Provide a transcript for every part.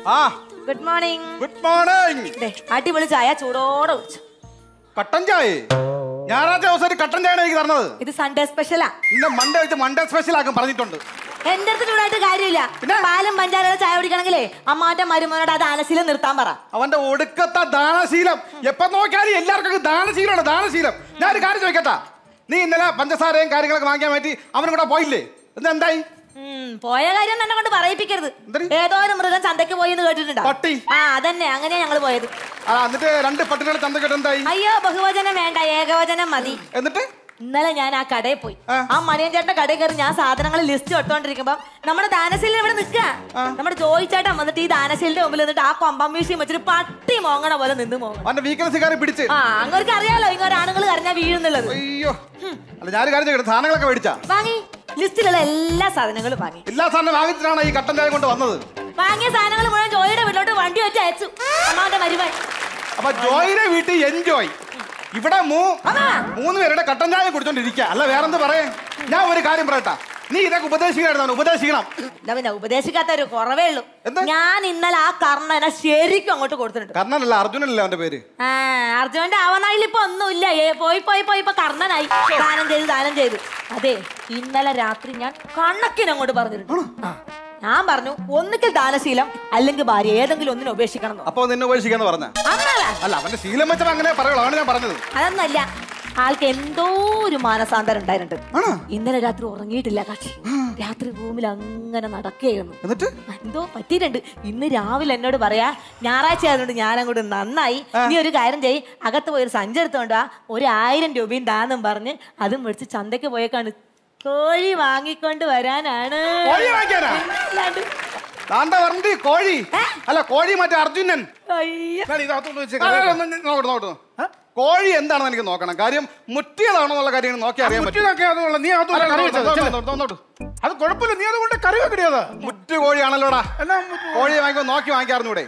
ആ good morning good morning അടിപൊളി ചായ ചൂടോടെ കുടിച്ചു കട്ടൻ ചായ ഞായറാഴ്ച ദിവസം ഒരു കട്ടൻ ചായയാണ് എനിക്ക് തരണത് ഇത് സൺഡേ സ്പെഷ്യലാ ഇന്ന് മൺഡേ വെച്ച് മൺഡേ സ്പെഷ്യൽ ആക്കും പറഞ്ഞിട്ടുണ്ട് എന്റെ അടുത്ത് ചൂടായിട്ട് കാര്യമില്ല പാലും പഞ്ചാരയുടെ ചായ കുടിക്കണമെങ്കിലേ അമ്മാന്റെ മരുമോനോട് അത് ആലശീലം നിർത്താൻ പറ അവന്റെ ഒടുക്കത്തെ ദാനശീലം എപ്പോ നോക്കിയാലും എല്ലാവർക്കും ദാനശീലമാണ് ദാനശീലം ഞാൻ ഒരു കാര്യം ചോദിക്കട്ടാ നീ ഇന്നലെ പഞ്ചസാരയും കാര്യങ്ങളൊക്കെ വാങ്ങിക്കാൻ പറ്റി അവനും കൂടെ പോയില്ലേ ഇത് എന്തായി ഉം, പോയ കാര്യം തന്നെ കൊണ്ട് പറയിപ്പിക്കരുത് എന്തിന്? ഏതോ ഒരു മൃഗം ചന്തയ്ക്ക് പോയി എന്ന് കേട്ടിട്ടുണ്ടോ പട്ടി. ആ അതന്നെ അങ്ങനെയാ ഞങ്ങള് പോയത് ആ എന്നിട്ട് രണ്ട് പട്ടികളെ ചന്തക്കെട്ട് എന്തായി അയ്യോ ബഹുവചനം വേണ്ട ഏകവചനം മതി എന്നിട്ട് ഇന്നലെ ഞാൻ ആ കടയിൽ പോയി ആ. ആ മണിയൻ ചേട്ടന്റെ കടയിൽ കയറി ഞാൻ സാധനങ്ങൾ ലിസ്റ്റ് ഇട്ടോണ്ടിരിക്കുമ്പോ നമ്മുടെ ദാനശീലൻ ഇവിടെ നിൽക്കുക നമ്മുടെ ജോയി ചേട്ടൻ വന്നിട്ട് ഈ ദാനശീലിന്റെ മുമ്പിൽ നിന്നിട്ട് ആ കൊമ്പം വീശിയും വെച്ചിട്ട് പട്ടി മോങ്ങണ പോലെ നിന്ന് മോങ്ങണം അവന്റെ വീക്ക്നെസ് കാര്യം പിടിച്ച് ആ അങ്ങോട്ട് അറിയാലോ ഇങ്ങനെ ആണുങ്ങൾ കരഞ്ഞാൽ വീഴുന്നുള്ളത് അയ്യോ അല്ല ഞാനൊരു കാര്യം ചോദിക്കട്ടെ സാധനങ്ങളൊക്കെ മേടിച്ചാ വാങ്ങി ലിസ്റ്റിലുള്ള എല്ലാ സാധനങ്ങളും വാങ്ങി എല്ലാ സാധനം വാങ്ങിച്ചിട്ടാണ് ഈ കട്ടൻ ചായ കൊണ്ട് വന്നത് വാങ്ങിയ സാധനങ്ങൾ മുഴുവൻ ജോയിയുടെ വീട്ടിലോട്ട് വണ്ടി വെച്ച് അയച്ചു അമ്മാന്റെ മരുമൻ അപ്പൊ ജോയിനെ വീട്ടിൽ എൻജോയ് ഇവിടെ മൂ അതാ. മൂന്ന് പേരുടെ കട്ടൻ ചായ കുടിച്ചോണ്ടിരിക്കുക അല്ല വേറെന്ത് പറയേ ഞാൻ ഒരു കാര്യം പറയട്ടാ നീ ഇതൊക്കെ ഉപദേശിക്കണം ഉപദേശിക്കണം എന്നാ പിന്നെ ഉപദേശിക്കാത്ത ഒരു കുറവേ ഉള്ളൂ എന്താ? ഞാൻ ഇന്നലെ ആ കർണനെ ശരിക്കും അങ്ങോട്ട് കൊടുത്തിട്ടുണ്ട് കർണനല്ല അർജുനല്ലേ അവന്റെ പേര് ആ അർജുനന്റെ ആവനായിൽ ഇപ്പൊ ഒന്നുമില്ല ഏ പോയി പോയി പോയി ഇപ്പൊ കർണനായി ദാനം ചെയ്ത് ദാനം ചെയ്ത് അതെ ഇന്നലെ രാത്രി ഞാൻ കണക്കിന് അങ്ങോട്ട് പറഞ്ഞിട്ടുണ്ട് ആ, ഞാൻ പറഞ്ഞു ഒന്നുകിൽ ദാനശീലം അല്ലെങ്കിൽ ഭാര്യ ഏതെങ്കിലും ഒന്നിനെ ഉപേക്ഷിക്കണം എന്ന്. അപ്പൊ നിന്നെ ഉപേക്ഷിക്കാന്ന് പറഞ്ഞ അന്നല്ല അല്ല അവന്റെ ശീലം വെച്ചപ്പോ അങ്ങനെ പറയുള്ളൂ ആണ് ഞാൻ പറഞ്ഞത് അതൊന്നല്ല ആൾക്ക് എന്തോ ഒരു മാനസാന്തരം ഉണ്ടായിട്ടുണ്ട് ആണോ? ഇന്നലെ രാത്രി ഉറങ്ങിയിട്ടില്ല കക്ഷി രാത്രി റൂമിൽ അങ്ങനെ നടക്കുകയായിരുന്നു എന്നിട്ട് എന്തോ പറ്റിയിട്ടുണ്ട് ഇന്ന് രാവിലെ എന്നോട് പറയാ ഞായറാഴ്ച ആയതുകൊണ്ട് ഞാൻ അങ്ങോട്ട് നന്നായി നീ ഒരു കാര്യം ചെയ്യ് അകത്ത് പോയി ഒരു സഞ്ചി എടുത്തോണ്ട് വാ ഒരു ആയിരം രൂപയും താന്നും പറഞ്ഞ് അതും മേടിച്ച് ചന്തയ്ക്ക് പോയേക്കാണ് കോഴി വാങ്ങിക്കൊണ്ട് വരാനാണ് കോഴി വാങ്ങിക്കാനാ? അല്ലാണ്ട് താണ്ട പറഞ്ഞിട്ട് കോഴി അല്ല കോഴി മറ്റേ അർജുനൻ അയ്യോ ഞാൻ ഇതിനകത്തോണ്ട് വെച്ച് ആ, ആ, ഒന്ന് നോക്കട്ടെ നോക്കട്ടെ കോഴി എന്താണെന്ന് എനിക്ക് നോക്കണം കാര്യം മുറ്റിയതാണോ എന്നുള്ള കാര്യം നോക്കി അറിയാൻ പറ്റും മുറ്റിനൊക്കെ അതുള്ള നീ അത് കറി വെച്ചത് ചെല്ല്. നോക്കട്ടെ അത് കുഴപ്പമില്ല നീ അതുകൊണ്ട് കറി വെക്കടിയത് മുറ്റു കോഴിയാണല്ലോടാ എന്നാ മുറ്റു? കോഴിയെ വാങ്ങിക്കോ നോക്കി വാങ്ങിക്കാറുന്നൂടെ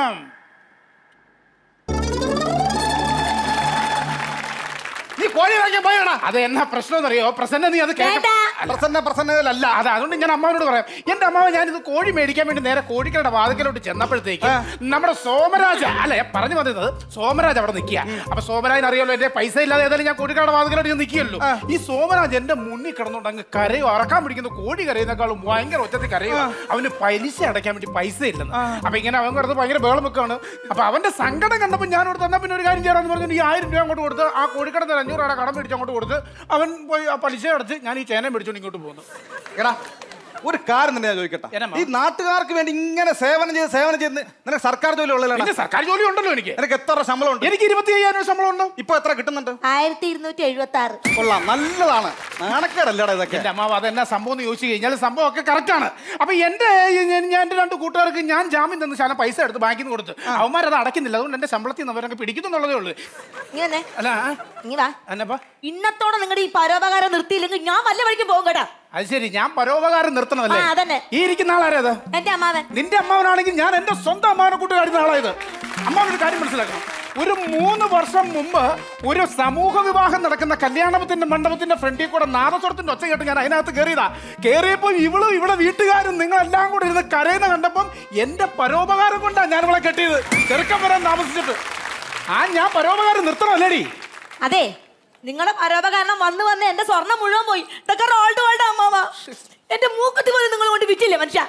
നീ കോഴി വാങ്ങിക്കാൻ പോയടാ അത് എന്നാ പ്രശ്നം എന്നറിയോ പ്രസന്ന നീ അത് കേൾക്ക വേണ്ട. പ്രസന്ന പ്രസന്നതല്ല അതെ അതുകൊണ്ട് ഞാൻ അമ്മാവനോട് പറയാം എന്റെ അമ്മാവൻ ഞാൻ ഇത് കോഴി മേടിക്കാൻ വേണ്ടി നേരെ കോഴിക്കയുടെ വാതിക്കലോട്ട് ചെന്നപ്പോഴത്തേക്ക് നമ്മുടെ സോമരാജ അല്ല ഞാൻ പറഞ്ഞു വന്നത് സോമരാജ് അവിടെ നിൽക്കുക അപ്പൊ സോമരാജൻ അറിയാലോ എന്റെ പൈസ ഇല്ലാതെ ഏതായാലും ഞാൻ കോഴിക്കയുടെ വാതിക്കലോട്ട് ഞാൻ നിൽക്കുമല്ലോ ഈ സോമരാജ് എന്റെ മുന്നിൽ കിടന്നുകൊണ്ട് അങ്ങ് കരയോ അറക്കാൻ പിടിക്കുന്ന കോഴി കരയുന്നേക്കാളും ഭയങ്കര ഒച്ചത്തിൽ കരയോ അവന് പലിശ അടയ്ക്കാൻ വേണ്ടി പൈസ ഇല്ലെന്ന് അപ്പൊ ഇങ്ങനെ അവൻ കിടന്ന് ഭയങ്കര ബഹളം വെക്കാണ് അപ്പൊ അവന്റെ സങ്കടം കണ്ടപ്പോൾ ഞാൻ കൊടുത്ത് എന്നാ പിന്നെ ഒരു കാര്യം ചെയ്യാമെന്ന് പറഞ്ഞു ഈ ആയിരം രൂപ അങ്ങോട്ട് കൊടുത്ത് ആ കോഴിക്കടന്ന് അഞ്ഞൂറ് രൂപയുടെ കടം മേടിച്ച് അങ്ങോട്ട് കൊടുത്ത് അവൻ പോയി ആ പലിശ അടച്ച് ഞാൻ ഈ ചേന മേടിച്ചോണ്ട് ഇങ്ങോട്ട് പോകുന്നു എടാ ഒരു കാര്യം തന്നെ ഞാൻ ചോദിക്കട്ടെ എന്നമ്മാ? ഈ നാട്ടുകാർക്ക് വേണ്ടി ഇങ്ങനെ സേവനം ചെയ്ത് സേവനം ചെയ്ത് നിനക്ക് സർക്കാർ ജോലി ഉള്ളതാണ് പിന്നെ സർക്കാർ ജോലി ഉണ്ടല്ലോ എനിക്ക് നിനക്ക് എത്ര ശമ്പളം ഉണ്ട് എനിക്ക് ഇരുപത്തി അയ്യായിരം രൂപ ശമ്പളം ഉണ്ടോ ഇപ്പൊ എത്ര കിട്ടുന്നുണ്ട് ആയിരത്തി ഇരുന്നൂറ്റി എഴുപത്തി ആറ് കൊള്ളാം നല്ലതാണ് നാണക്കേടല്ലേടാ ഇതൊക്കെ എന്റെ അമ്മാവ് അതെന്നാ സംഭവം എന്ന് ചോദിച്ചു കഴിഞ്ഞാൽ സംഭവം ഒക്കെ കറക്റ്റ് ആണ് അപ്പൊ എന്റെ ഞാൻ ഞാൻ എന്റെ രണ്ട് കൂട്ടുകാർക്ക് ഞാൻ ജാമ്യം തന്ന ശാലം പൈസ എടുത്ത് ബാങ്കിൽ നിന്ന് കൊടുത്ത് അവന്മാരത് അടയ്ക്കുന്നില്ല അതുകൊണ്ട് എന്റെ ശമ്പളത്തിൽ നിന്ന് അവരൊക്കെ പിടിക്കുന്നുള്ളതേ ഉള്ളൂ ഇങ്ങനെ വന്നേ. അല്ല ആ, ഇങ്ങ് വാ എന്നപ്പാ ഇന്നത്തോടെ നിങ്ങളുടെ ഈ പരോപകാരം നിർത്തിയില്ലെങ്കിൽ ഞാൻ വല്ല വഴിക്ക് പോകും കേട്ടാ അത് ശരി ഞാൻ പരോപകാരം നിർത്തണമല്ലേ ആ, അതന്നെ. ഈ ഇരിക്കുന്ന ആളാരേത് എന്റെ അമ്മാവൻ നിന്റെ അമ്മാവനാണെങ്കിൽ ഞാൻ എന്റെ സ്വന്തം അമ്മാവനെ കൂട്ട് കാര്യം ആളായത് അമ്മാവനൊരു കാര്യം മനസ്സിലാക്കണം ഒരു മൂന്ന് വർഷം മുമ്പ് ഒരു സമൂഹ വിവാഹം നടക്കുന്ന കല്യാണത്തിന്റെ മണ്ഡപത്തിന്റെ ഫ്രണ്ടിൽ കൂടെ നാദസ്വരത്തിന്റെ ഒച്ച കേട്ട് ഞാൻ അതിനകത്ത് കയറിയതാ കയറിയപ്പോൾ ഇവളും ഇവിടെ വീട്ടുകാരും നിങ്ങളെല്ലാം കൂടെ ഇരുന്ന് കരയുന്ന കണ്ടപ്പം എന്റെ പരോപകാരം കൊണ്ടാണ് ഞാൻ ഇവളെ കെട്ടിയത് ചെറുക്കം വരാൻ താമസിച്ചിട്ട് ആ ഞാൻ പരോപകാരം നിർത്തണമല്ലേടി അതെ നിങ്ങളുടെ പരോപകാരണം വന്ന് വന്ന് എന്റെ സ്വർണം മുഴുവൻ പോയി ഇതൊക്കെ റോൾഡ് വേൾഡ് അമ്മാവ എന്റെ മൂക്കത്തി പോലും നിങ്ങൾ കൊണ്ട് വിറ്റില്ലേ മനുഷ്യ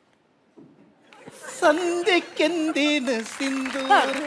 സന്ധ്യക്കെന്തിന് സിന്ദൂരം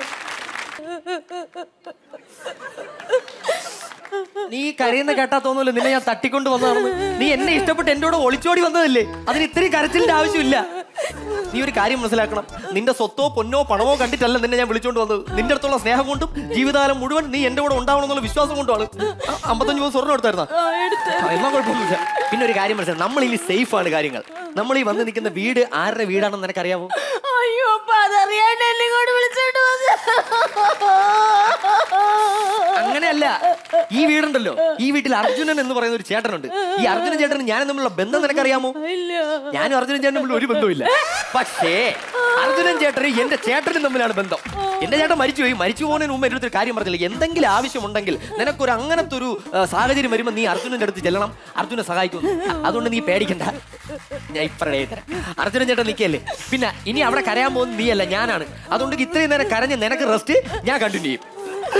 നീ കരയുന്ന കേട്ടാ തോന്നുമല്ലോ നിന്നെ ഞാൻ തട്ടിക്കൊണ്ട് വന്നതാണെന്ന് നീ എന്നെ ഇഷ്ടപ്പെട്ട് എന്റെ കൂടെ ഒളിച്ചോടി വന്നതല്ലേ അതിന് ഇത്രയും കരച്ചിലിന്റെ ആവശ്യമില്ല നീ ഒരു കാര്യം മനസ്സിലാക്കണം നിന്റെ സ്വത്തോ പൊന്നോ പണമോ കണ്ടിട്ടല്ല നിന്നെ ഞാൻ വിളിച്ചോണ്ട് വന്നത് നിന്റെ അടുത്തുള്ള സ്നേഹം കൊണ്ടും ജീവിതകാലം മുഴുവൻ നീ എന്റെ കൂടെ ഉണ്ടാവണം എന്നുള്ള വിശ്വാസം കൊണ്ടുമാണ് ആ, അമ്പത്തഞ്ച് ദിവസം സ്വർണ്ണം എടുത്തായിരുന്ന എന്നാ കുഴപ്പമൊന്നുമില്ല പിന്നെ ഒരു കാര്യം മനസ്സിലായി നമ്മൾ ഇനി സേഫ് ആണ് കാര്യങ്ങൾ നമ്മൾ ഈ വന്ന് നിൽക്കുന്ന വീട് ആരുടെ വീടാണെന്ന് നിനക്കറിയാവോ അയ്യോ അപ്പൊ അതറിയാണ്ട് എന്നെ ഇങ്ങോട്ട് വിളിച്ചോണ്ട് വന്നു അങ്ങനെയല്ല ഈ വീടുണ്ടല്ലോ ഈ വീട്ടിൽ അർജുനൻ എന്ന് പറയുന്ന ഒരു ചേട്ടനുണ്ട് ഈ അർജുനൻ ചേട്ടനും ഞാനും തമ്മിലുള്ള ബന്ധം നിനക്കറിയാമോ ഇല്ല ഞാനും അർജുനൻ ചേട്ടനും തമ്മിൽ ഒരു ബന്ധവുമില്ല പക്ഷേ അർജുനൻ ചേട്ടനും എന്റെ ചേട്ടനും തമ്മിലാണ് ബന്ധം എന്റെ ചേട്ടൻ മരിച്ചുപോയി മരിച്ചു പോകുന്നതിന് മുമ്പ് എൻ്റെ അടുത്ത് ഒരു കാര്യം പറഞ്ഞില്ല എന്തെങ്കിലും ആവശ്യമുണ്ടെങ്കിൽ നിനക്കൊരു അങ്ങനത്തെ ഒരു ആ, സാഹചര്യം വരുമ്പോൾ നീ അർജുനന്റെ അടുത്ത് ചെല്ലണം അർജുനെ സഹായിക്കും അതുകൊണ്ട് നീ പേടിക്കണ്ട ഞാൻ ഇപ്പറേ തരാം അർജുനൻ ചേട്ടൻ നിൽക്കല്ലേ പിന്നെ ഇനി അവിടെ കരയാൻ പോകുന്നത് നീയല്ല ഞാനാണ് അതുകൊണ്ട് ഇത്രയും നേരം കരഞ്ഞ് നിനക്ക് റെസ്റ്റ് ഞാൻ കണ്ടിന്യൂ ചെയ്യും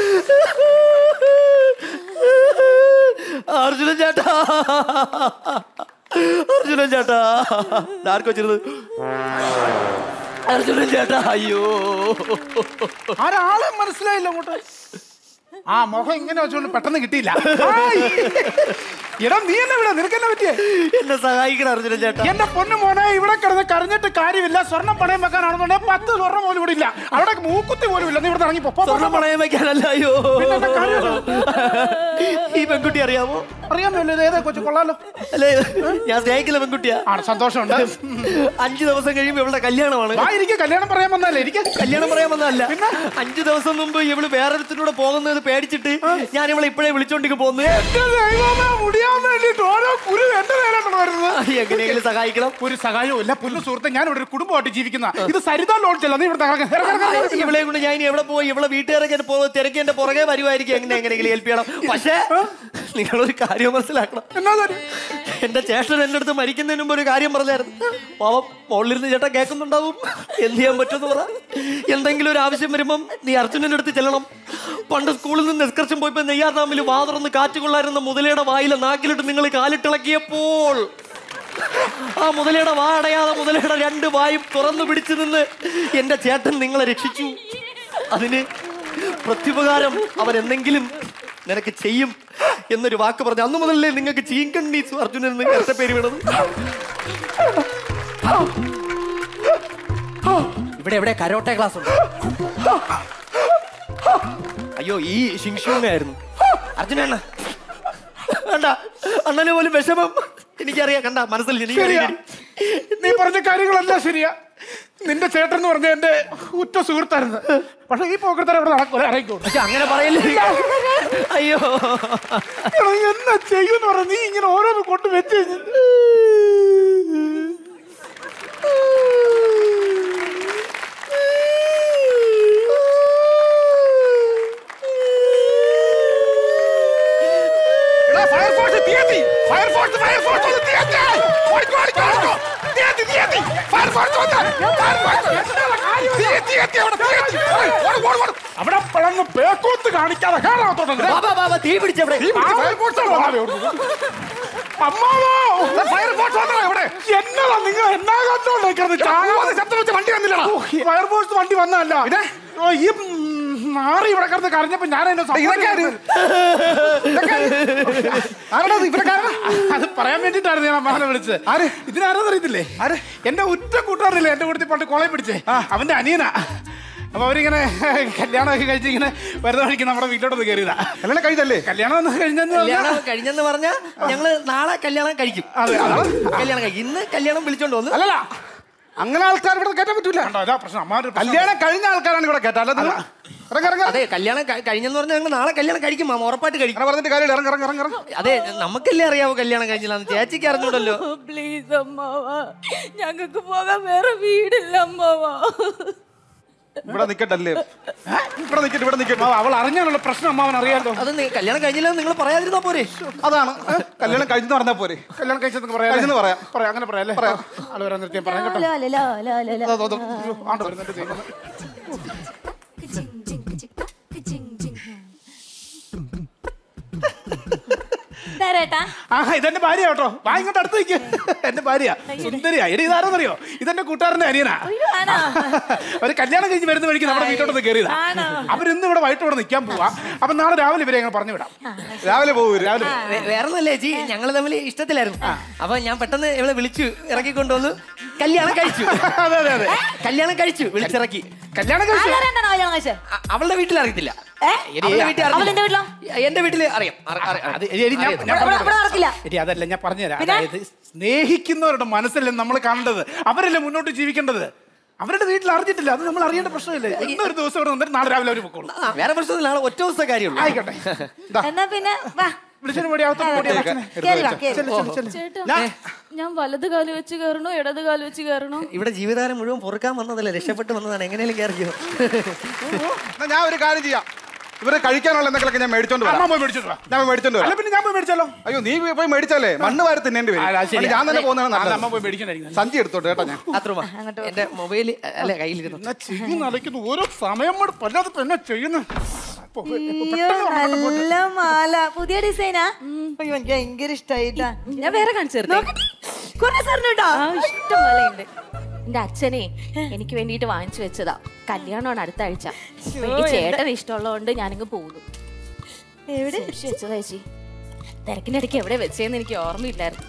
അർജുനൻ ചേട്ടാ അർജുനൻ ചേട്ടാ ആർക്കോ വെച്ചിരുന്നത് അർജുനൻ ചേട്ടാ അയ്യോ ആരാളെ മനസ്സിലായില്ല അങ്ങോട്ട് ആ മുഖം ഇങ്ങനെ വെച്ചോണ്ട് പെട്ടെന്ന് കിട്ടിയില്ല ഹായ്. എടാ നീ എന്നെ വിടാ നിനക്കെന്നെ പറ്റിയേ എന്നെ സഹായിക്കണം അർജുനൻ ചേട്ടാ എന്റെ പൊന്നു മോനെ ഇവിടെ കിടന്ന് കരഞ്ഞിട്ട് കാര്യമില്ല സ്വർണം പണയം വെക്കാനാണെന്നുണ്ടെങ്കിൽ പത്ത് സ്വർണം പോലും ഇവിടെ ഇല്ല അവിടെ മൂക്കുത്തി പോലും ഇല്ല നീ ഇവിടെ ഇറങ്ങി പോ, പോ, പോ, സ്വർണ്ണം പോ. പണയം വെക്കാനല്ല അയ്യോ പിന്നെന്താ കാര്യം? ഈ പെൺകുട്ടി അറിയാമോ അറിയാമല്ലോ ഇത് ഏതാ കൊച്ചു കൊള്ളാലോ അല്ലേ ഞാൻ സ്നേഹിക്കുന്ന പെൺകുട്ടിയാ ആണ് സന്തോഷമുണ്ട് അഞ്ചു ദിവസം കഴിയുമ്പോ ഇവളുടെ കല്യാണമാണ് വാ എനിക്ക് കല്യാണം പറയാൻ വന്നല്ലേ എനിക്ക് കല്യാണം പറയാൻ വന്നതല്ല അഞ്ചു ദിവസം മുമ്പ് ഇവള് വേറൊരുത്തിനൂടെ പോകുന്നത് പേടിച്ചിട്ട് ഞാൻ ഇവളെ ഇപ്പോഴേ വിളിച്ചോണ്ടിക്ക് പോകുന്നു എന്റെ ദൈവമേ മുടിയാൻ വേണ്ടിട്ട് ഓരോ കുരു എന്റെ നേരാണ് വരുന്നത് എങ്ങനെയെങ്കിലും സഹായിക്കണം ഒരു സഹായവും ഇല്ല പുല്ലു സുഹൃത്തെ ഞാൻ ഇവിടെ ഒരു കുടുംബമായിട്ട് ജീവിക്കുന്ന ഇത് സരിത ലോഡ്ജ് അല്ല നീ ഇവിടെ ഇറങ്ങ്, ഇറങ്ങ്, ഇറങ്ങ്, ഇറങ്ങ്. ഇവളെ കൊണ്ട് ഞാൻ ഇനി എവിടെ പോയി ഇവളെ വീട്ടുകാരൊക്കെ എന്നെ പോ- തിരക്കി എന്റെ പുറകെ വരുമായിരിക്കും എങ്ങനെ എങ്ങനെയെങ്കിലും ഏൽപ്പിക്കണം പക്ഷേ നിങ്ങളൊരു കാര്യം മനസ്സിലാക്കണം എന്നാ കാര്യം? എന്റെ ചേട്ടൻ എന്റെ അടുത്ത് മരിക്കുന്നതിന് മുമ്പ് ഒരു കാര്യം പറഞ്ഞായിരുന്നു പാവം മുകളിലിരുന്ന് ചേട്ടൻ കേൾക്കുന്നുണ്ടാവും എന്ത് ചെയ്യാൻ പറ്റുമെന്ന് പറ എന്തെങ്കിലും ഒരു ആവശ്യം വരുമ്പം നീ അർജുനന്റെ അടുത്ത് ചെല്ലണം പണ്ട് സ്കൂളിൽ നിന്ന് എക്സ്കർഷൻ പോയപ്പോ നെയ്യാർഡാമിൽ വാതുറന്ന് കാറ്റ് കൊള്ളായിരുന്ന മുതലയുടെ വായിലെ നാക്കിലിട്ട് നിങ്ങൾ കാലിട്ടിളക്കിയപ്പോൾ ആ മുതലയുടെ വാ അടയാതെ മുതലയുടെ രണ്ട് വായും തുറന്നു പിടിച്ചു നിന്ന് എന്റെ ചേട്ടൻ നിങ്ങളെ രക്ഷിച്ചു അതിന് പ്രത്യുപകാരം അവൻ എന്തെങ്കിലും നിനക്ക് ചെയ്യും എന്നൊരു വാക്ക് പറഞ്ഞു അന്ന് മുതലല്ലേ നിങ്ങൾക്ക് ചീങ്കണ്ണി അർജുനൻ എന്ന് എത്ര പേര് വീണത് ഇവിടെ എവിടെ കരോട്ടെ ക്ലാസ് ഉണ്ട് അയ്യോ ഈ ശിങ്ഷൂങ്ങായിരുന്നു അർജുനണ്ണ കണ്ട അണ്ണന് പോലും വിഷമം എനിക്കറിയാം കണ്ട മനസ്സിൽ എനിക്ക് ശരിയാ അറിയാം. നീ പറഞ്ഞ കാര്യങ്ങളെല്ലാം ശരിയാ നിന്റെ ചേട്ടൻ എന്ന് പറഞ്ഞ എന്റെ ഉറ്റ സുഹൃത്തായിരുന്നു പക്ഷെ ഈ പോക്കത്തര ഇവിടെ നടക്കൂല ഇറങ്ങിക്കോ പക്ഷെ അങ്ങനെ പറയല്ലേ അയ്യോ എടാ, എന്നാ ചെയ്യുമെന്ന് പറഞ്ഞ നീ ഇങ്ങനെ ഓരോന്ന് കൊണ്ട് വെച്ച് കഴിഞ്ഞിട്ട് എടാ, ഫയർഫോഴ്സ് തീയെത്തി. ഫയർഫോഴ്സ്, ഫയർഫോഴ്സ് ഒന്ന് തീയെത്തി. ഓടിക്കോ, ഓടിക്കോ, ഓടിക്കോ. തീയെത്തി, തീയെത്തി. ഫയർഫോഴ്സ് വന്ന്. ഫയർഫോഴ്സ്. തീ, തീയെത്തി അവിടെ, തീയെത്തി. ഓട്, ഓട്, ഓട്, ഓട്. അവിടെ പിളന്ന് പേക്കോത്ത് കാണിക്കാതെ കാണാത്തോട്ടെ ബാബാ ബാബാ തീ പിടിച്ചവിടെ തീ പിടിച്ച് ഫയർഫോഴ്സ് ആണ് വന്നത്. അമ്മാവോ എടാ, ഫയർഫോഴ്സ് വന്നതാ ഇവിടെ. എന്നതാ നിങ്ങൾ എന്നാ കണ്ടോണ്ടിരിക്കുന്നത് എടാ, പോവാതെ ശബ്ദം വെച്ച് വണ്ടി വന്നില്ലടാ. ഫയർഫോഴ്സ് വണ്ടി വന്നതല്ല പിന്നെ? ഓ, ഈ ഉം, നാറി ഇവിടെ കിടന്ന് കരഞ്ഞപ്പോ ഞാൻ എന്നെ ഇതൊക്കെ ആര്? ഇതൊക്കെ ആര്? ആരെടാ ഇത്? ഇവരൊക്കെ ആരെടാ? അത് പറയാൻ വേണ്ടിട്ടായിരുന്നു ഞാൻ അമ്മാവനെ വിളിച്ചത് ആര്? ഇതിനാരെന്ന് അറിയത്തില്ലേ ആര്? എന്റെ ഉറ്റ കൂട്ടുകാരനില്ലേ എന്റെ കൂട്ടത്തിൽ പണ്ട് കോളേജ് പിടിച്ചേ അവന്റെ അനിയനാ അപ്പൊ അവരിങ്ങനെ കല്യാണമൊക്കെ കഴിച്ച് ഇങ്ങനെ വരുന്ന വഴിക്ക് നമ്മുടെ വീട്ടിലോട്ട് കയറിയതാ കല്യാണം കഴിഞ്ഞല്ലേ കല്യാണം ഒന്ന് കഴിഞ്ഞെന്ന് കല്യാണം പറഞ്ഞാ കഴിഞ്ഞെന്ന് പറഞ്ഞാ ഞങ്ങള് നാളെ കല്യാണം കഴിക്കും അതെ, അതെ. കല്യാണം കഴിക്കും ഇന്ന് കല്യാണം വിളിച്ചോണ്ട് വന്നു അല്ലല്ല അങ്ങനെ ആൾക്കാർ ഇവിടെ കയറ്റാൻ പറ്റൂല കണ്ടോ അതാ പ്രശ്നം അമ്മാവന്റെ പ്രശ്നം. കല്യാണം കഴിഞ്ഞ ആൾക്കാരാണ് ഇവിടെ കയറ്റാ അല്ലാതെ ഇറങ്ങ ഇറങ്ങ അതെ കല്യാണം ക- കഴിഞ്ഞെന്ന് പറഞ്ഞാൽ ഞങ്ങൾ നാളെ കല്യാണം കഴിക്കും മാമ ഉറപ്പായിട്ട് കഴിക്കും അങ്ങനെ പറഞ്ഞിട്ട് കാര്യമില്ല ഇറങ്ങ ഇറങ്ങ ഇറങ്ങ ഇറങ്ങ അതെ നമുക്കല്ലേ അറിയാവോ കല്യാണം കഴിഞ്ഞില്ലാന്ന് ചേച്ചിക്ക് അറിഞ്ഞൂടല്ലോ പ്ലീസ് അമ്മാവ ഞങ്ങൾക്ക് പോകാൻ വേറെ വീടില്ല അമ്മാവ ഇവിടെ നിക്കട്ടല്ലേ ഇവിടെ നിക്കട്ടെ ഇവിടെ നിക്കട്ടെ അമ്മാവ, അവൾ അറിഞ്ഞാലുള്ള പ്രശ്നം അമ്മാവൻ അറിയാലോ അത് നി- കല്യാണം കഴിഞ്ഞില്ല നിങ്ങൾ പറയാതിരുന്നാ പോരെ അതാണ് ഏ? കല്യാണം കഴിഞ്ഞെന്ന് പറഞ്ഞാ പോരെ കല്യാണം കഴിച്ചെന്ന് പറയാം കഴിഞ്ഞെന്ന് പറയാം. പറയാം അങ്ങനെ പറയാം അല്ലേ പറയാം ആള് വരാൻ നിർത്തിയാൽ പറയാം കേട്ടോ ലാ, ലാ, ലാ, ലാ, ലാ. അതോ, അതോ. അയ്യോ, ആണ്ട് വരുന്നുണ്ട് ദൈവമേ. ഇതാരേട്ടാ ആഹാ ഇതെന്റെ ഭാര്യ കേട്ടോ വാ ഇങ്ങോട്ട് അടുത്ത് നിൽക്ക് എന്റെ ഭാര്യ സുന്ദരിയാ എടി ഇതാരെന്നറിയോ ഇതെന്റെ കൂട്ടുകാരന്റെ അനിയനാ അയ്യോ, ആണോ? അവര് കല്യാണം കഴിഞ്ഞ് വരുന്ന വഴിക്ക് നമ്മുടെ വീട്ടോട്ടൊന്ന് കയറിയതാ ആണോ? അവരിന്ന് ഇവിടെ വൈകിട്ട് ഇവിടെ നിൽക്കാൻ പോവാ അപ്പൊ നാളെ രാവിലെ ഇവരെ ഞങ്ങൾ പറഞ്ഞു വിടാം രാവിലെ പോകും രാവിലെ വേ- വേറൊന്നുമല്ലേ ചേച്ചി ഞങ്ങൾ തമ്മിൽ ഇഷ്ടത്തിലായിരുന്നു അപ്പൊ ഞാൻ പെട്ടെന്ന് ഇവളെ വിളിച്ചു ഇറക്കി കൊണ്ടുവന്നു കല്യാണം കഴിച്ചു അതെ അതെ അതെ കല്യാണം കഴിച്ചു വിളിച്ചിറക്കി കല്യാണം കഴിച്ചു ആരാരെന്താണോ കല്യാണം കഴിച്ചത് അ- അവളുടെ വീട്ടിൽ അറിയത്തില്ല ഏ? എടി, അവളുടെ വീട്ടിൽ അവൾ അറിഞ്ഞില്ല. എന്റെ വീട്ടിലോ? എന്റെ വീട്ടിൽ അറിയാം അറി- അറി- അത് എടി, ഞാൻ- അറിയാം. ഞാൻ ഇവിടെ- പറഞ്ഞുതരാം. ഇവിടെ നടക്കില്ല എടി അതല്ല ഞാൻ പറഞ്ഞുതരാം പിന്നെ? അതായത് സ്നേഹിക്കുന്നവരുടെ മനസ്സല്ലേ നമ്മൾ കാണേണ്ടത് അവരല്ലേ മുന്നോട്ട് ജീവിക്കേണ്ടത് അവരുടെ വീട്ടിൽ അറിഞ്ഞിട്ടില്ല അത് നമ്മൾ അറിയേണ്ട പ്രശ്നമില്ലേ ഇന്നൊരു ദിവസം ഇവിടെ നിന്നിട്ട് നാളെ രാവിലെ അവർ പൊക്കോളൂ ആ, വേറെ പ്രശ്നമില്ല നാളെ ഒറ്റ ദിവസത്തെ കാര്യമുള്ളൂ ആയിക്കോട്ടെ ഇതാ, എന്നാ പിന്നെ വാ വിളിച്ചതിന് വേണ്ടി അകത്തോട്ട് പോടി, അച്ഛനെ. കേറി വാ, കേറി. ചെല്ല്, ചെല്ല്, ചെല്ല്. ചേട്ടാ ഞാൻ- ഞാൻ വലത് കാല് വെച്ച് കയറണോ ഇടത് കാല് വെച്ച് കയറണോ ഇവിടെ ജീവിതകാലം മുഴുവൻ പൊറുക്കാൻ വന്നതല്ലേ രക്ഷപ്പെട്ട് വന്നതാണ് എങ്ങനെയും കയറിയോ എന്നാ ഞാൻ ഒരു കാര്യം ചെയ്യാം ഇവരെ കഴിക്കാനുള്ള എന്തെങ്കിലുമൊക്കെ ഞാൻ മേടിച്ചോണ്ട് അമ്മ വരാം പോയി മേടിച്ചോണ്ട് വാ. ഞാൻ പോയി മേടിച്ചോണ്ട് അല്ല വരാം പിന്നെ ഞാൻ പോയി മേടിച്ചാലോ അയ്യോ നീ പോയി മേടിച്ചാലേ മണ്ണ് വാരി തിന്നേണ്ടി വരും അല്ല, അത് ശരിയാ. അതുകൊണ്ട് ഞാൻ തന്നെ പോകുന്നതാണ് അല്ല, അമ്മ നല്ലത് പോയി മേടിക്കണ്ടായിരിക്കും സഞ്ചി എടുത്തോട്ടെ കേട്ടോ ഞാൻ അത്രമാ എന്റെ മൊബൈൽ അല്ലെ കയ്യിലിരുന്നു എന്നാ ചെയ്യുന്ന അലയ്ക്കുന്നു ഓരോ സമയം കൂടെ പല്ലാതെ തന്നെ ചെയ്യുന്നു ഇപ്പൊ അയ്യോ നല്ല മാല പുതിയ ഡിസൈനാ അയ്യോ എനിക്ക് ഭയങ്കര ഇഷ്ടായിട്ടാ ഞാൻ വേറെ കാണിച്ചു തരട്ടെ കൊറേ സാറിനുണ്ടോ ആ ഇഷ്ടം പോലെയുണ്ട് എന്റെ അച്ഛനെ എനിക്ക് വേണ്ടിയിട്ട് വാങ്ങിച്ചു വെച്ചതാ കല്യാണമാണ് അടുത്ത ആഴ്ച അപ്പൊ എനിക്ക് ചേട്ടൻ ഇഷ്ടമുള്ളതുകൊണ്ട് ഞാനിങ്ങ് പോകുന്നു എവിടെ സൂക്ഷിച്ച് വെച്ചതാ ചേച്ചി തിരക്കിന്റെ ഇടയ്ക്ക് എവിടെ വെച്ചേന്ന് എനിക്ക് ഓർമ്മയില്ലായിരുന്നു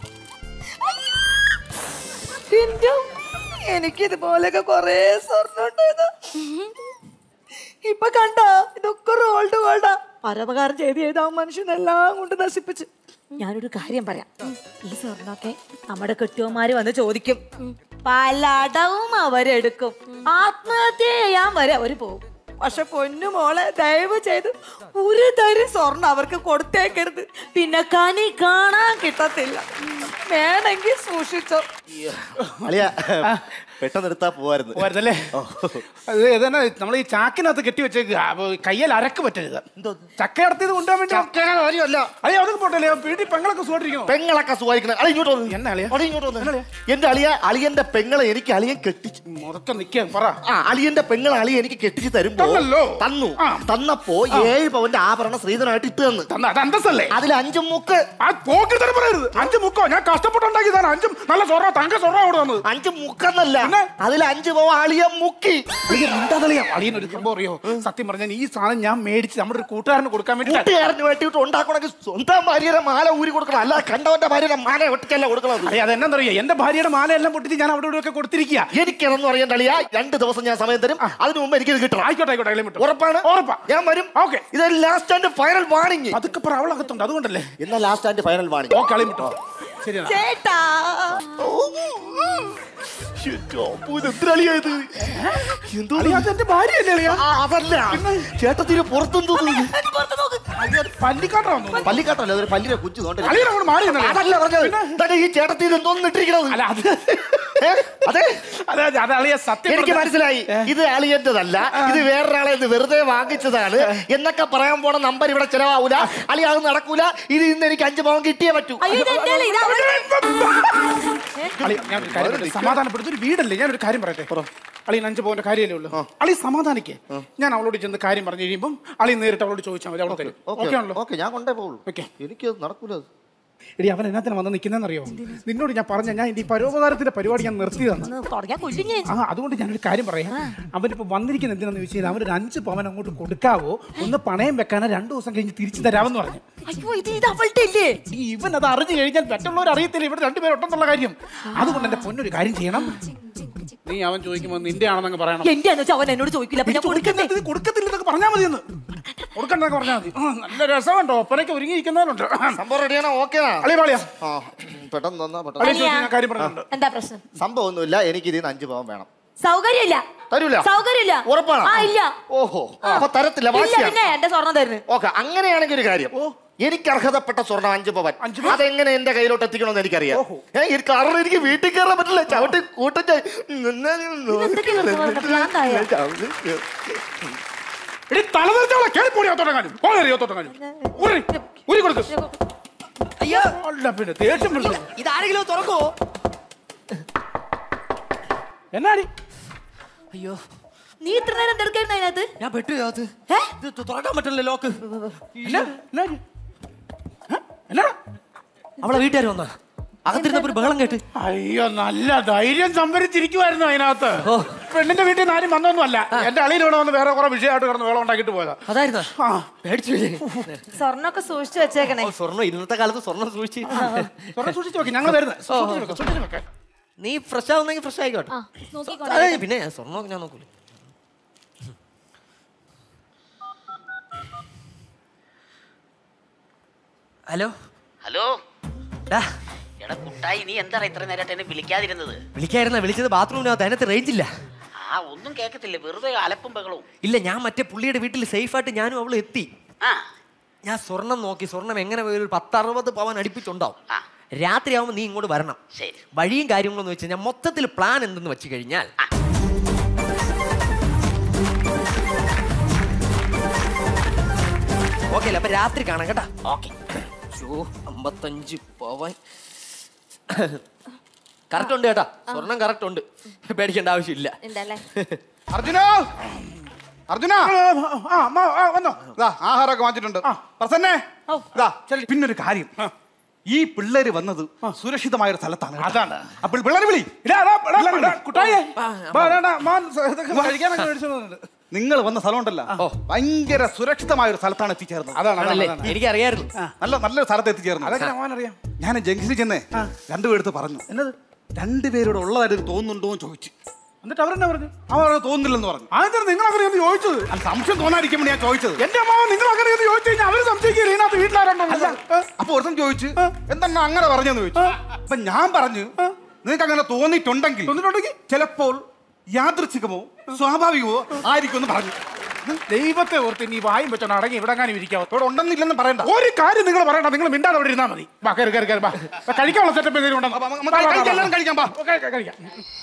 എന്തോ എനിക്ക് ഇതുപോലെയൊക്കെ കൊറേ സ്വർണ്ണം ഉണ്ടായത് ഇപ്പൊ കണ്ടോ ഇതൊക്കെ റോൾഡ് ഗോൾഡാ പരപകാരം ചെയ്ത് ചെയ്ത് ആ മനുഷ്യനെല്ലാം കൊണ്ട് നശിപ്പിച്ച് ഞാനൊരു കാര്യം പറയാം ഈ സ്വർണ്ണമൊക്കെ നമ്മുടെ കെട്ടിയന്മാര് വന്ന് ചോദിക്കും പലടവും അവരെടുക്കും ആത്മഹത്യ ചെയ്യാൻ വരെ അവര് പോകും പക്ഷെ പൊന്നു മോളെ ദയവ് ചെയ്ത് ഒരു തരി സ്വർണ്ണം അവർക്ക് കൊടുത്തേക്കരുത് പിന്നെ കനി കാണാൻ കിട്ടത്തില്ല വേണമെങ്കിൽ സൂക്ഷിച്ചോ അളിയ പെട്ടെന്ന് എടുത്താ പോവായിരുന്നു പോരുന്നല്ലേ അത് ഇതന്നെ നമ്മൾ ഈ ചാക്കിനകത്ത് കെട്ടി വെച്ചേക്കുക അപ്പൊ കയ്യിൽ അരക്ക് പറ്റരുത് ചക്ക അടത്തിയത് കൊണ്ടുപോകാൻ വേണ്ടി കാര്യമല്ല അളിയ അതൊക്കെ പോട്ടല്ലേ വീട്ടിൽ പെങ്ങളൊക്കെ സുഖമായിട്ടിരിക്കണോ പെങ്ങളൊക്കെ സുഖമായിരിക്കണം അളി ഇങ്ങോട്ട് വന്നു എന്നാ അളിയാ? അളി ഇങ്ങോട്ട് വന്നു എന്റെ അളിയ അളിയന്റെ പെങ്ങളെ എനിക്ക് അളിയൻ കെട്ടിച്ചു മുതക്കം നിൽക്കാൻ പറ ആ അളിയന്റെ പെങ്ങളെ അളിയ എനിക്ക് കെട്ടിച്ച് തരുമ്പോ തന്നല്ലോ. തന്നു ആ. തന്നപ്പോ ഏഴ് പവന്റെ ആഭരണം ശ്രീധനായിട്ട് ഇട്ട് തന്നു തന്ന അത് അന്തസ്സല്ലേ അതിൽ അഞ്ചും മുക്ക് ആ പോക്കി തന്നെ പറയരുത് അഞ്ച് മുക്കോ ഞാൻ കഷ്ടപ്പെട്ടുണ്ടാക്കിയതാണ് അഞ്ചും നല്ല സ്വർണ്ണ തങ്ക സ്വർണ്ണ അവിടെ വന്നത് അഞ്ച് മുക്കെന്നല്ല പിന്നെ? അതിൽ അഞ്ച് പവൻ അളിയ മുക്കി അളിയൻ ഒരു സംഭവം അറിയോ സത്യം പറഞ്ഞാൽ ഈ സാധനം ഞാൻ മേടിച്ച് നമ്മുടെ ഒരു കൂട്ടുകാരന് കൊടുക്കാൻ വേണ്ടി കൂട്ടുകാരന് വേണ്ടിയിട്ട് ഉണ്ടാക്കണമെങ്കിൽ സ്വന്തം ഭാര്യയുടെ മാല ഊരി കൊടുക്കണം അല്ല കണ്ടവന്റെ ഭാര്യയുടെ മാല ഒട്ടിച്ചല്ല കൊടുക്കണം അളിയ അതെന്നറിയോ എന്റെ ഭാര്യയുടെ മാല എല്ലാം പൊട്ടിച്ച് ഞാൻ അവിടെ ഇവിടെ ഒക്കെ കൊടുത്തിരിക്കുക എനിക്കെന്ന് അറിയേണ്ട അളിയ രണ്ട് ദിവസം ഞാൻ സമയം തരും അതിനു മുമ്പ് എനിക്കിത് കിട്ടണം ആയിക്കോട്ടെ ആയിക്കോട്ടെ അളിയൻ വിട്ടോ. ഉറപ്പാണ് ഉറപ്പാ ഞാൻ വരും ഓക്കെ ഇത് ലാസ്റ്റ് ആൻഡ് ഫൈനൽ വാണിംഗ് അതൊക്കെ പറ അവളകത്തുണ്ട് അതുകൊണ്ടല്ലേ എന്നാ last and final warning okay അളിയൻ വിട്ടോ ശരി എന്നാ. ചേട്ടാ എന്തോ അളിയ അത് എന്റെ ഭാര്യയല്ലേ അളിയ ആ, അതല്ല ചേട്ടത്തിന് പുറത്തും തോന്നുന്നു പല്ലിക്കാട്ടാ വന്നു പല്ലിക്കാട്ടല്ല അതൊരു പല്ലിനെ കുഞ്ചു തോണ്ടല്ലേ അളിയൻ അങ്ങോട്ട് മാറി നിന്നല്ലേ? അതല്ല പറഞ്ഞത് ഇതാണ് ഈ ചേട്ടത്തിന് എന്തോന്ന് ഇട്ടിരിക്കണത് അല്ല അത് ഏ? അതെ അതെ അതെ, അത് അളിയ സത്യം എനിക്ക് പറഞ്ഞാ- മനസ്സിലായി ഇത് അളിയന്റെതല്ല ഇത് വേറൊരാളെ ഇത് വെറുതെ വാങ്ങിച്ചതാണ് എന്നൊക്കെ പറയാൻ പോണ നമ്പർ ഇവിടെ ചെലവാവൂല അളി അത് നടക്കൂല ഇത് ഇന്ന് എനിക്ക് അഞ്ചു പവൻ കിട്ടിയേ പറ്റൂ അയ്യോ ഇത് എന്റെ അല്ല, ഇത് അവളുടെ. അളി ഞാൻ ഒരു കാര്യം പറയട്ടെ. സമാധാനപ്പെടുത്ത ഒരു വീടല്ലേ ഞാൻ ഒരു കാര്യം പറയട്ടെ അളി അഞ്ചു പോകേണ്ട കാര്യമല്ലേ ഉള്ളൂ അളി സമാധാനിക്കേ ഞാൻ അവളോട് ചെന്ന് കാര്യം പറഞ്ഞു കഴിയുമ്പോൾ അളി നേരിട്ട് അവളോട് ചോദിച്ചാൽ മതി അവൾ തരും ഓക്കെ ആണല്ലോ ഓക്കെ ഞാൻ കൊണ്ടേ പോകുള്ളൂ ഓക്കെ എനിക്ക് നടക്കൂല അത്. എടി അവൻ എന്നാത്തിന് വന്ന് നിൽക്കുന്നതെന്നറിയോ നിന്നോട് ഞാൻ പറഞ്ഞ ഞാൻ ഈ പരോപകാരത്തിന്റെ പരിപാടി ഞാൻ നിർത്തിയതാണ് ഒന്ന് തുടങ്ങിയാ കൊല്ലും ഞാൻ ആ അതുകൊണ്ട് ഞാനൊരു കാര്യം പറയാം അവനിപ്പോ വന്നിരിക്കുന്ന എന്തിനാന്ന് ചോദിച്ചു കഴിഞ്ഞാൽ അവനൊരു അഞ്ച് പവൻ അങ്ങോട്ട് കൊടുക്കാവോ ഒന്ന് പണയം വെക്കാനോ രണ്ടു ദിവസം കഴിഞ്ഞ് തിരിച്ചു തരാമെന്ന് പറഞ്ഞു അയ്യോ ഇത് ഇത് അവളുടെ ഇല്ലേ ഈ ഇവൻ അത് അറിഞ്ഞു കഴിഞ്ഞാൽ മറ്റുള്ളവർ അറിയത്തില്ല ഇവിടെ രണ്ടുപേരുണ്ടെന്നുള്ള കാര്യം അതുകൊണ്ട് എന്റെ പൊന്നൊരു കാര്യം ചെയ്യണം നീ അവൻ ചോദിക്കുമ്പോൾ നിന്റെ ആണെന്നങ്ങ് പറയണം എന്റെ ആണെന്ന് വെച്ചാൽ അവൻ എന്നോട് ചോദിക്കില്ല അപ്പൊ ഞാൻ കൊടുക്കണ്ടേ ചോദിക്കുന്നത് കൊടുക്കത്തില്ലെന്നൊക്കെ പറഞ്ഞാൽ മതി എന്ന് കൊടുക്കണ്ടെന്നൊക്കെ പറഞ്ഞാൽ മതി ആ, നല്ല രസമുണ്ടോ ഒപ്പനൊക്കെ ഒരുങ്ങിയിരിക്കുന്നവരുണ്ട് സംഭവം റെഡിയാണോ ഓക്കെ അളിയ പാളിയാ ആ പെട്ടെന്ന് തന്നാ പെട്ടെന്ന് അളിയ ചോദിച്ചു ഞാൻ കാര്യം പറഞ്ഞിട്ടുണ്ട് എന്താ പ്രശ്നം സംഭവം ഒന്നുമില്ല എനിക്ക് ഇതിന് അഞ്ചു പവൻ വേണം സൗകര്യമില്ല തരൂല സൗകര്യമില്ല ഉറപ്പാണോ ആ ഇല്ല ഓഹോ അപ്പൊ തരത്തില്ല ഇല്ല വാശിയാണ് പിന്നെ എന്റെ സ്വർണം തരുന്നു ഓക്കെ അങ്ങനെയാണെങ്കിൽ ഒരു കാര്യം എനിക്ക് അർഹതപ്പെട്ട സ്വർണ്ണം അഞ്ചു പവൻ അതെങ്ങനെ എന്റെ കയ്യിലോട്ട് എത്തിക്കണമെന്ന് എനിക്കറിയാം ഏ, ഈ കാരണം എനിക്ക് വീട്ടിൽ കയറാൻ പറ്റില്ല ചവിട്ടി കൂട്ടിട്ട് എടി തലതെറിച്ചവളെ കേളിപ്പോടി അത്തോട്ടങ്ങാനും ഓരോ അത്തോട്ടങ്ങാനും ഉരി ഉരി കൊടുക്ക് അയ്യോ അല്ല പിന്നെ ദേഷ്യം വിളിച്ചു ഇതാരെങ്കിലും തുറക്കോ എന്നാടി അയ്യോ നീ ഇത്ര നേരം എന്തെടുക്കായിരുന്നു അതിനകത്ത് ഞാൻ പെട്ടു അത് ഏ? ഇത് തു- തുറക്കാൻ പറ്റില്ല ലോക്ക് എന്നാ എന്നാടി ഏ? എന്നാടാ അവളെ വീട്ടുകാർ വന്നാ അകത്തിരുന്നപ്പോ ഒരു ബഹളം കേട്ട് അയ്യോ നല്ല ധൈര്യം സംഭരിച്ചിരിക്കുവായിരുന്നു അതിനകത്ത് ഓ. പെണ്ണിന്റെ വീട്ടിൽ നിന്ന് ആരും വന്നൊന്നും അല്ല എന്റെ അളിയിൽ ഇവിടെ വന്ന് വേറെ കുറെ വിഷയമായിട്ട് കിടന്ന് വേളം ഉണ്ടാക്കിയിട്ട് പോയതാ അതായിരുന്നാ ആ പേടിച്ചു പോയി. സ്വർണ്ണൊക്കെ സൂക്ഷിച്ചു വെച്ചേക്കണേ ഓ, സ്വർണ്ണം ഇന്നത്തെ കാലത്ത് സ്വർണ്ണം സൂക്ഷിച്ച് സ്വർണ്ണം സൂക്ഷിച്ച് വെക്ക് ഞങ്ങൾ വരുന്നത് സൂക്ഷിച്ച് വെക്ക്, സൂക്ഷിച്ച് വെക്ക്. നീ ഫ്രഷ് ആവുന്നെങ്കിൽ ഫ്രഷ് ആയിക്കോട്ടെ ആ നോക്കിക്കോട്ടെ അതെ പിന്നെ സ്വർണ്ണം ഞാൻ നോക്കൂല ഹലോ ഹലോ ഡാ എടാ എടാ കുട്ടായി നീ എന്താണ് ഇത്ര നേരമായിട്ട് എന്നെ വിളിക്കാതിരുന്നത് വിളിക്കായിരുന്ന വിളിച്ചത് ബാത്റൂമിനകത്ത് അതിനകത്ത് റേഞ്ച് ഇല്ല ആ ഒന്നും കേൾക്കത്തില്ല വെറുതെ അലപ്പും ബഹളവും ഇല്ല ഞാൻ മറ്റേ പുള്ളിയുടെ വീട്ടിൽ സേഫായിട്ട് ഞാനും അവളും എത്തി ആ ഞാൻ സ്വർണം നോക്കി സ്വർണം എങ്ങനെ പോയാലും ഒരു പത്തറുപത് പവൻ അടുപ്പിച്ചുണ്ടാവും ആ. രാത്രി ആവുമ്പോൾ നീ ഇങ്ങോട്ട് വരണം ശരി വഴിയും കാര്യങ്ങളെന്ന് വെച്ച് കഴിഞ്ഞാൽ മൊത്തത്തിൽ പ്ലാൻ എന്തെന്ന് വെച്ച് കഴിഞ്ഞാൽ ഓക്കെ അല്ലേ അപ്പൊ രാത്രി കാണാം കേട്ടാ ഓക്കെ അമ്പത്തഞ്ച് പവൻ കറക്റ്റ് ഉണ്ട് കേട്ടാ സ്വർണം കറക്റ്റ് ഉണ്ട് പേടിക്കേണ്ട ആവശ്യമില്ല ഉണ്ടല്ലേ അർജുന അർജുന ആ അമ്മ ആ, വന്നോ ഇതാ ആഹാരമൊക്കെ വാങ്ങിച്ചിട്ടുണ്ട് പ്രസന്നെ ഇതാ പിന്നൊരു കാര്യം ഈ പിള്ളേര് വന്നത് സുരക്ഷിതമായ ഒരു സ്ഥലത്താണ് കേട്ടോ. അതാണ്. അപ്പോൾ പിള്ളേര് വിളി ഇടാ, എടാ, എടാ, പിള്ളേരെ എടാ, വിളി. കുട്ടായേ വാ, എടാ, എടാ, മോൻ സ- ഇതൊക്കെ കഴിക്കാനൊക്കെ മേടിച്ചു തന്നിട്ടുണ്ട്. നിങ്ങൾ വന്ന സ്ഥലമുണ്ടല്ലോ ഭയങ്കര സുരക്ഷിതമായ ഒരു സ്ഥലത്താണ് എത്തിച്ചേർന്നത് അതാണ് അതാണ്, ആണല്ലേ അതാണ്. എനിക്കറിയായിരുന്നു നല്ല നല്ലൊരു സ്ഥലത്ത് എത്തിച്ചേർന്നത് അതൊക്കെ മോൻ അറിയാം ഞാൻ ജംഗ്ഷനിൽ ചെന്നേ രണ്ടുപേരെടുത്ത് പറഞ്ഞു എന്നത് രണ്ടുപേരോട് ഉള്ളതായിട്ട് തോന്നുന്നുണ്ടോ എന്ന് ചോദിച്ചു എന്നിട്ട് അവരെന്നാ പറഞ്ഞു അവർ തോന്നുന്നില്ലെന്ന് പറഞ്ഞു ആദ്യം നിങ്ങൾ അങ്ങനെ ഒന്ന് ചോദിച്ചത് അത് സംശയം തോന്നാതിരിക്കുമ്പോൾ ഞാൻ ചോദിച്ചത് എന്റെ അമ്മാവൻ നിങ്ങൾ അങ്ങനെ ഒന്ന് ചോദിച്ചു കഴിഞ്ഞാൽ അവര് സംശയിക്കില്ല ഇതിനകത്ത് വീട്ടിലാരുണ്ടോ അല്ല അപ്പൊ ഒരുത്തൻ ചോദിച്ചു എന്താണ് അങ്ങനെ പറഞ്ഞെന്ന് ചോദിച്ചു അപ്പൊ ഞാൻ പറഞ്ഞു നിങ്ങൾക്ക് അങ്ങനെ തോന്നിയിട്ടുണ്ടെങ്കിൽ തോന്നിയിട്ടുണ്ടെങ്കിൽ? ചിലപ്പോൾ യാദൃച്ഛികമോ സ്വാഭാവികമോ ആയിരിക്കും എന്ന് പറഞ്ഞു ദൈവത്തെ ഓർത്ത് നീ വായും വെച്ചോണ്ട് അടങ്ങി ഇവിടെ കാണി ഇരിക്കാവോ ഇവിടെ ഉണ്ടെന്നില്ലെന്ന് പറയണ്ട ഒരു കാര്യം നിങ്ങൾ പറയണ്ട നിങ്ങൾ മിണ്ടാതെ അവിടെ ഇരുന്നാ മതി വാ കയറി കയറി കയറി വാ വാ, കഴിക്കാനുള്ള സെറ്റപ്പ് എന്തെങ്കിലും ഉണ്ടോ അപ്പൊ നമുക്ക് കഴിക്കാം, എല്ലാവരും കഴിക്കാം, വാ. കഴിക്കാം കഴിക്കാം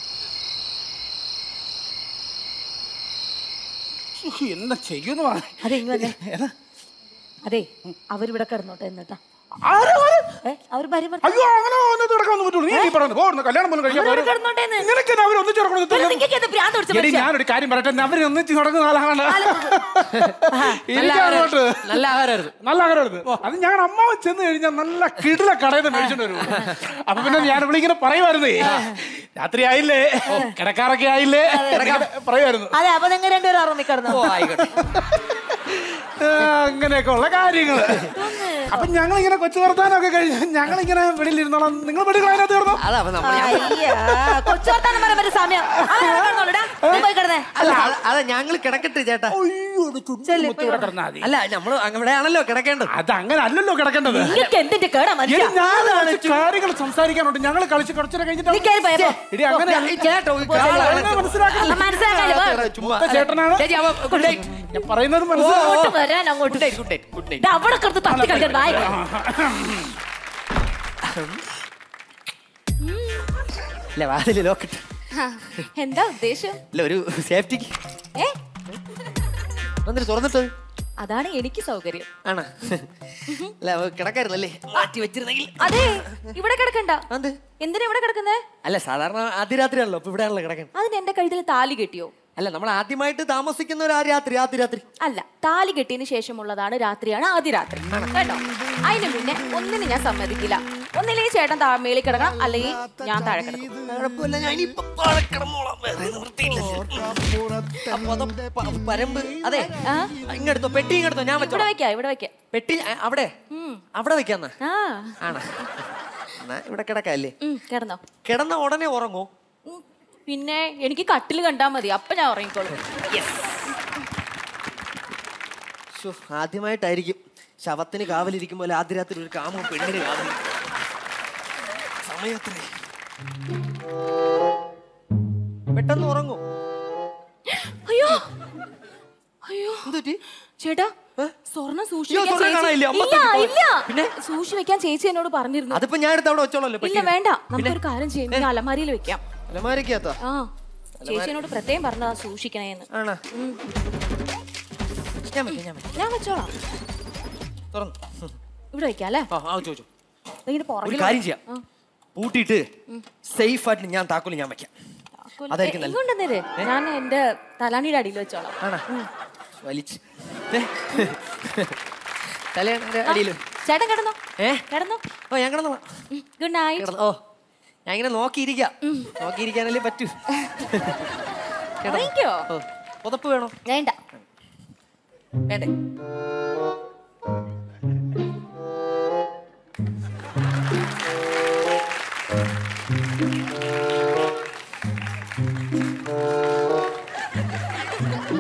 ഉഹ്, എന്നാ ചെയ്യുന്നു പറ അതെ ഇങ്ങ് വന്നേ അതെ അവരിവിടെ കിടന്നോട്ടെ എന്നിട്ടാ ആര് ആര്? ഏ അവർ ഭാര്യ അയ്യോ അങ്ങനെ ഒന്നും കിടക്കാൻ പറ്റുള്ളൂ നീ ഈ പറയുന്നത് പോകുന്നു കല്യാണം പോലും കഴിക്കാൻ അവരിവിടെ പോരെ. കിടന്നോട്ടേന്ന്. നിനക്ക് അവർ ഒന്നിച്ച് കിടക്കണം നിങ്ങൾക്ക് എന്താ ഭ്രാന്ത് പിടിച്ച എടി മനുഷ്യ? ഞാനൊരു കാര്യം പറയട്ടെ അവര് ഒന്നിച്ച് നടക്കുന്ന ആളാണ് നല്ല എനിക്കങ്ങോട്ട് ആഹാരം- നല്ല ആഹാരമായിരുന്നു നല്ല ആഗ്രഹം അത് ഞാൻ അമ്മാവൻ ചെന്ന് കഴിഞ്ഞാൽ നല്ല കിടില കടയിൽ നിന്ന് മേടിച്ചോണ്ട് വരും അപ്പൊ പിന്നെ ഞാൻ ഇവിടെ ഇങ്ങനെ പറയുമായിരുന്നേ രാത്രി ആയില്ലേ കിടക്കാറൊക്കെ ആയില്ലേ ഇങ്ങനെ പറയുമായിരുന്നു അതെ അപ്പൊ നിങ്ങൾ രണ്ടുപേരും ഓർമ്മ കിടന്നു ഓ ആയിക്കോട്ടെ ആ, അങ്ങനെയൊക്കെ ഉള്ള കാര്യങ്ങള് അപ്പൊ ഞങ്ങൾ ഇങ്ങനെ കൊച്ചു വർത്താനൊക്കെ കഴിഞ്ഞ് ഞങ്ങൾ ഇങ്ങനെ വെളിയിൽ ഇരുന്നോളാം നിങ്ങൾ വെളിയിൽ അതിനകത്ത് കിടന്നോ അതാ അപ്പൊ നമ്മൾ കൊച്ചു വർത്താനം പറയാൻ പറ്റിയ സമയം ആ, അവിടെ കിടന്നോളൂടാ. നീ പോയി കിടന്നേ അല്ല അത് അതാ ഞങ്ങൾ കിടക്കട്ടെ ചേട്ടാ അയ്യോ ഇത് ചുറ്റും മുത്തി ഇവിടെ കിടന്നാ മതി അല്ല നമ്മള് അവിടെയാണല്ലോ കിടക്കേണ്ടത് അത് അങ്ങനെ അല്ലല്ലോ കിടക്കേണ്ടത് നിങ്ങൾക്ക് എന്തിന്റെ കേടാ മനുഷ്യ എടി, ഞാൻ കുറച്ച് കാര്യങ്ങൾ സംസാരിക്കാനുണ്ട് ഞങ്ങൾ കളിച്ച് കുറച്ചേരം നീ കഴിഞ്ഞിട്ട് കയറി പോയപ്പോ ഇടി അങ്ങനെ ഈ ചേട്ടാ ഒരു കാളാണ്. മനസ്സിലാക്കില്ല മനസ്സിലാക്കാലോ ചുമ്മാ. മൂത്ത ചേട്ടനാണ്. ചേച്ചി, അവൻ good night. ഞാൻ പറയുന്നത് ഓ, മനസ്സിലാക്കി ഓ. അങ്ങോട്ട് വരാൻ അങ്ങോട്ട് Good night, good night, good night. ദാ അവിടെ കിടന്ന് തട്ടി കളിക്കാൻ വായി ഇല്ല വാതില് ലോക്കിട്ട് ആ, എന്താ ഉദ്ദേശം ഇല്ല ഒരു സേഫ്റ്റിക്ക് ഏ എന്നിട്ട് തുറന്നിട്ട് അതാണ് എനിക്ക് സൗകര്യം ആണ് അല്ല അവ കിടക്കായിരുന്നല്ലേ മാറ്റി വെച്ചിരുന്നെങ്കിൽ അതെ ഇവിടെ കിടക്കണ്ട അത് എന്തിനാ ഇവിടെ കിടക്കുന്നേ അല്ല സാധാരണ ആദ്യ രാത്രിയാണല്ലോ അപ്പൊ ഇവിടെയാണല്ലോ കിടക്കാൻ അതിന് എന്റെ കഴുത്തിൽ താലി കെട്ടിയോ അല്ല നമ്മൾ ആദ്യമായിട്ട് താമസിക്കുന്ന ഒരു ആ രാത്രി ആദ്യ രാത്രി അല്ല താലി കെട്ടിയതിന് ശേഷമുള്ളതാണ് രാത്രിയാണ് ആദ്യ രാത്രി കേട്ടോ അതിന് പിന്നെ ഒന്നിന് ഞാൻ സമ്മതിക്കില്ല ഒന്നില്ലെങ്കിൽ ചേട്ടൻ താ മേളിൽ കിടക്കണം അല്ലെങ്കിൽ ഞാൻ താഴെ കിടക്കും കുഴപ്പമില്ല ഞാൻ ഇപ്പൊ താഴെ കിടന്നോളാം വേറെ നിവൃത്തിയില്ലല്ലോ. അപ്പൊ അത് പ- പരമ്പ് അതെ ആ? ഇങ്ങെടുത്തോ പെട്ടി ഇങ്ങെടുത്തോ ഞാൻ ഇവിടെ വെച്ചോളാം വെക്കാം ഇവിടെ വെക്കാം പെട്ടി ആ, അവിടെ അവിടെ വെക്കാന്നാ ആ ആണ് എന്നാ ഇവിടെ കിടക്കല്ലേ ഉം, കിടന്നോ കിടന്ന ഉടനെ ഉറങ്ങോ ഉം, പിന്നെ എനിക്ക് കട്ടിൽ കണ്ടാ മതി അപ്പൊ ഞാൻ ഉറങ്ങിക്കോളും ശ്ശോ, ആദ്യമായിട്ടായിരിക്കും ശവത്തിന് കാവലിരിക്കുമ്പോൾ ആദ്യ രാത്രി ഒരു കാമ പെണ്ണിന് കാവലി സമയത്രേ പെട്ടെന്ന് ഉറങ്ങൂ അയ്യോ അയ്യോ എന്തുറ്റി ചേട്ടാ ഏ? സ്വർണം അയ്യോ, സൂക്ഷിക്കാൻ സ്വർണ്ണം ചേച്ചി- കാണാനില്ല, അമ്മ ഇല്ല തട്ടി പോയി. ഇല്ല പിന്നെ? സൂക്ഷിച്ചു വെക്കാൻ ചേച്ചി എന്നോട് പറഞ്ഞിരുന്നു അതിപ്പോ ഞാൻ എടുത്ത് അവിടെ വെച്ചോളല്ലോ ഇല്ല പെട്ടി വേണ്ട നമുക്കൊരു കാര്യം ചെയ്യും ഈ അലമാരിയിൽ വെക്കാം അലമാരിക്കകത്താ ആ ചേച്ചിനോട് പ്രത്യേകം പറഞ്ഞതാ സൂക്ഷിക്കണേന്ന് ആണോ ഞാൻ വെക്കാം ഞാൻ വെക്കാം ഞാൻ വെച്ചോളാം തുറന്നു ഇവിടെ വെക്കാം അല്ലേ ആ ആ ചോദിച്ചു ഇങ്ങനെ ഒരു പുറകിൽ കാര്യം ചെയ്യാം പൂട്ടിയിട്ട് സേഫ് ആയിട്ട് ഞാൻ താക്കോല് ഞാൻ വെക്കാം അതായിരിക്കും നല്ലത്. ഇങ്ങോട്ടെന്നേര് ഞാൻ എന്റെ തലാണിയുടെ അടിയിൽ വെച്ചോളാം ആണോ വലിച്ച് ദേ. തലേന്റെ അടിയിൽ ചേട്ടൻ കിടന്നോ ഏ കിടന്നോ ഓ ഞാൻ കിടന്നോളാം ഗുഡ് നൈറ്റ് കിടന്നു ഓ ഞാൻ ഇങ്ങനെ നോക്കിയിരിക്കാം നോക്കിയിരിക്കാനല്ലേ പറ്റൂ കിടന്നു. ഉറങ്ങിക്കോ ഓ പുതപ്പ് വേണോ വേണ്ട വേണ്ടേ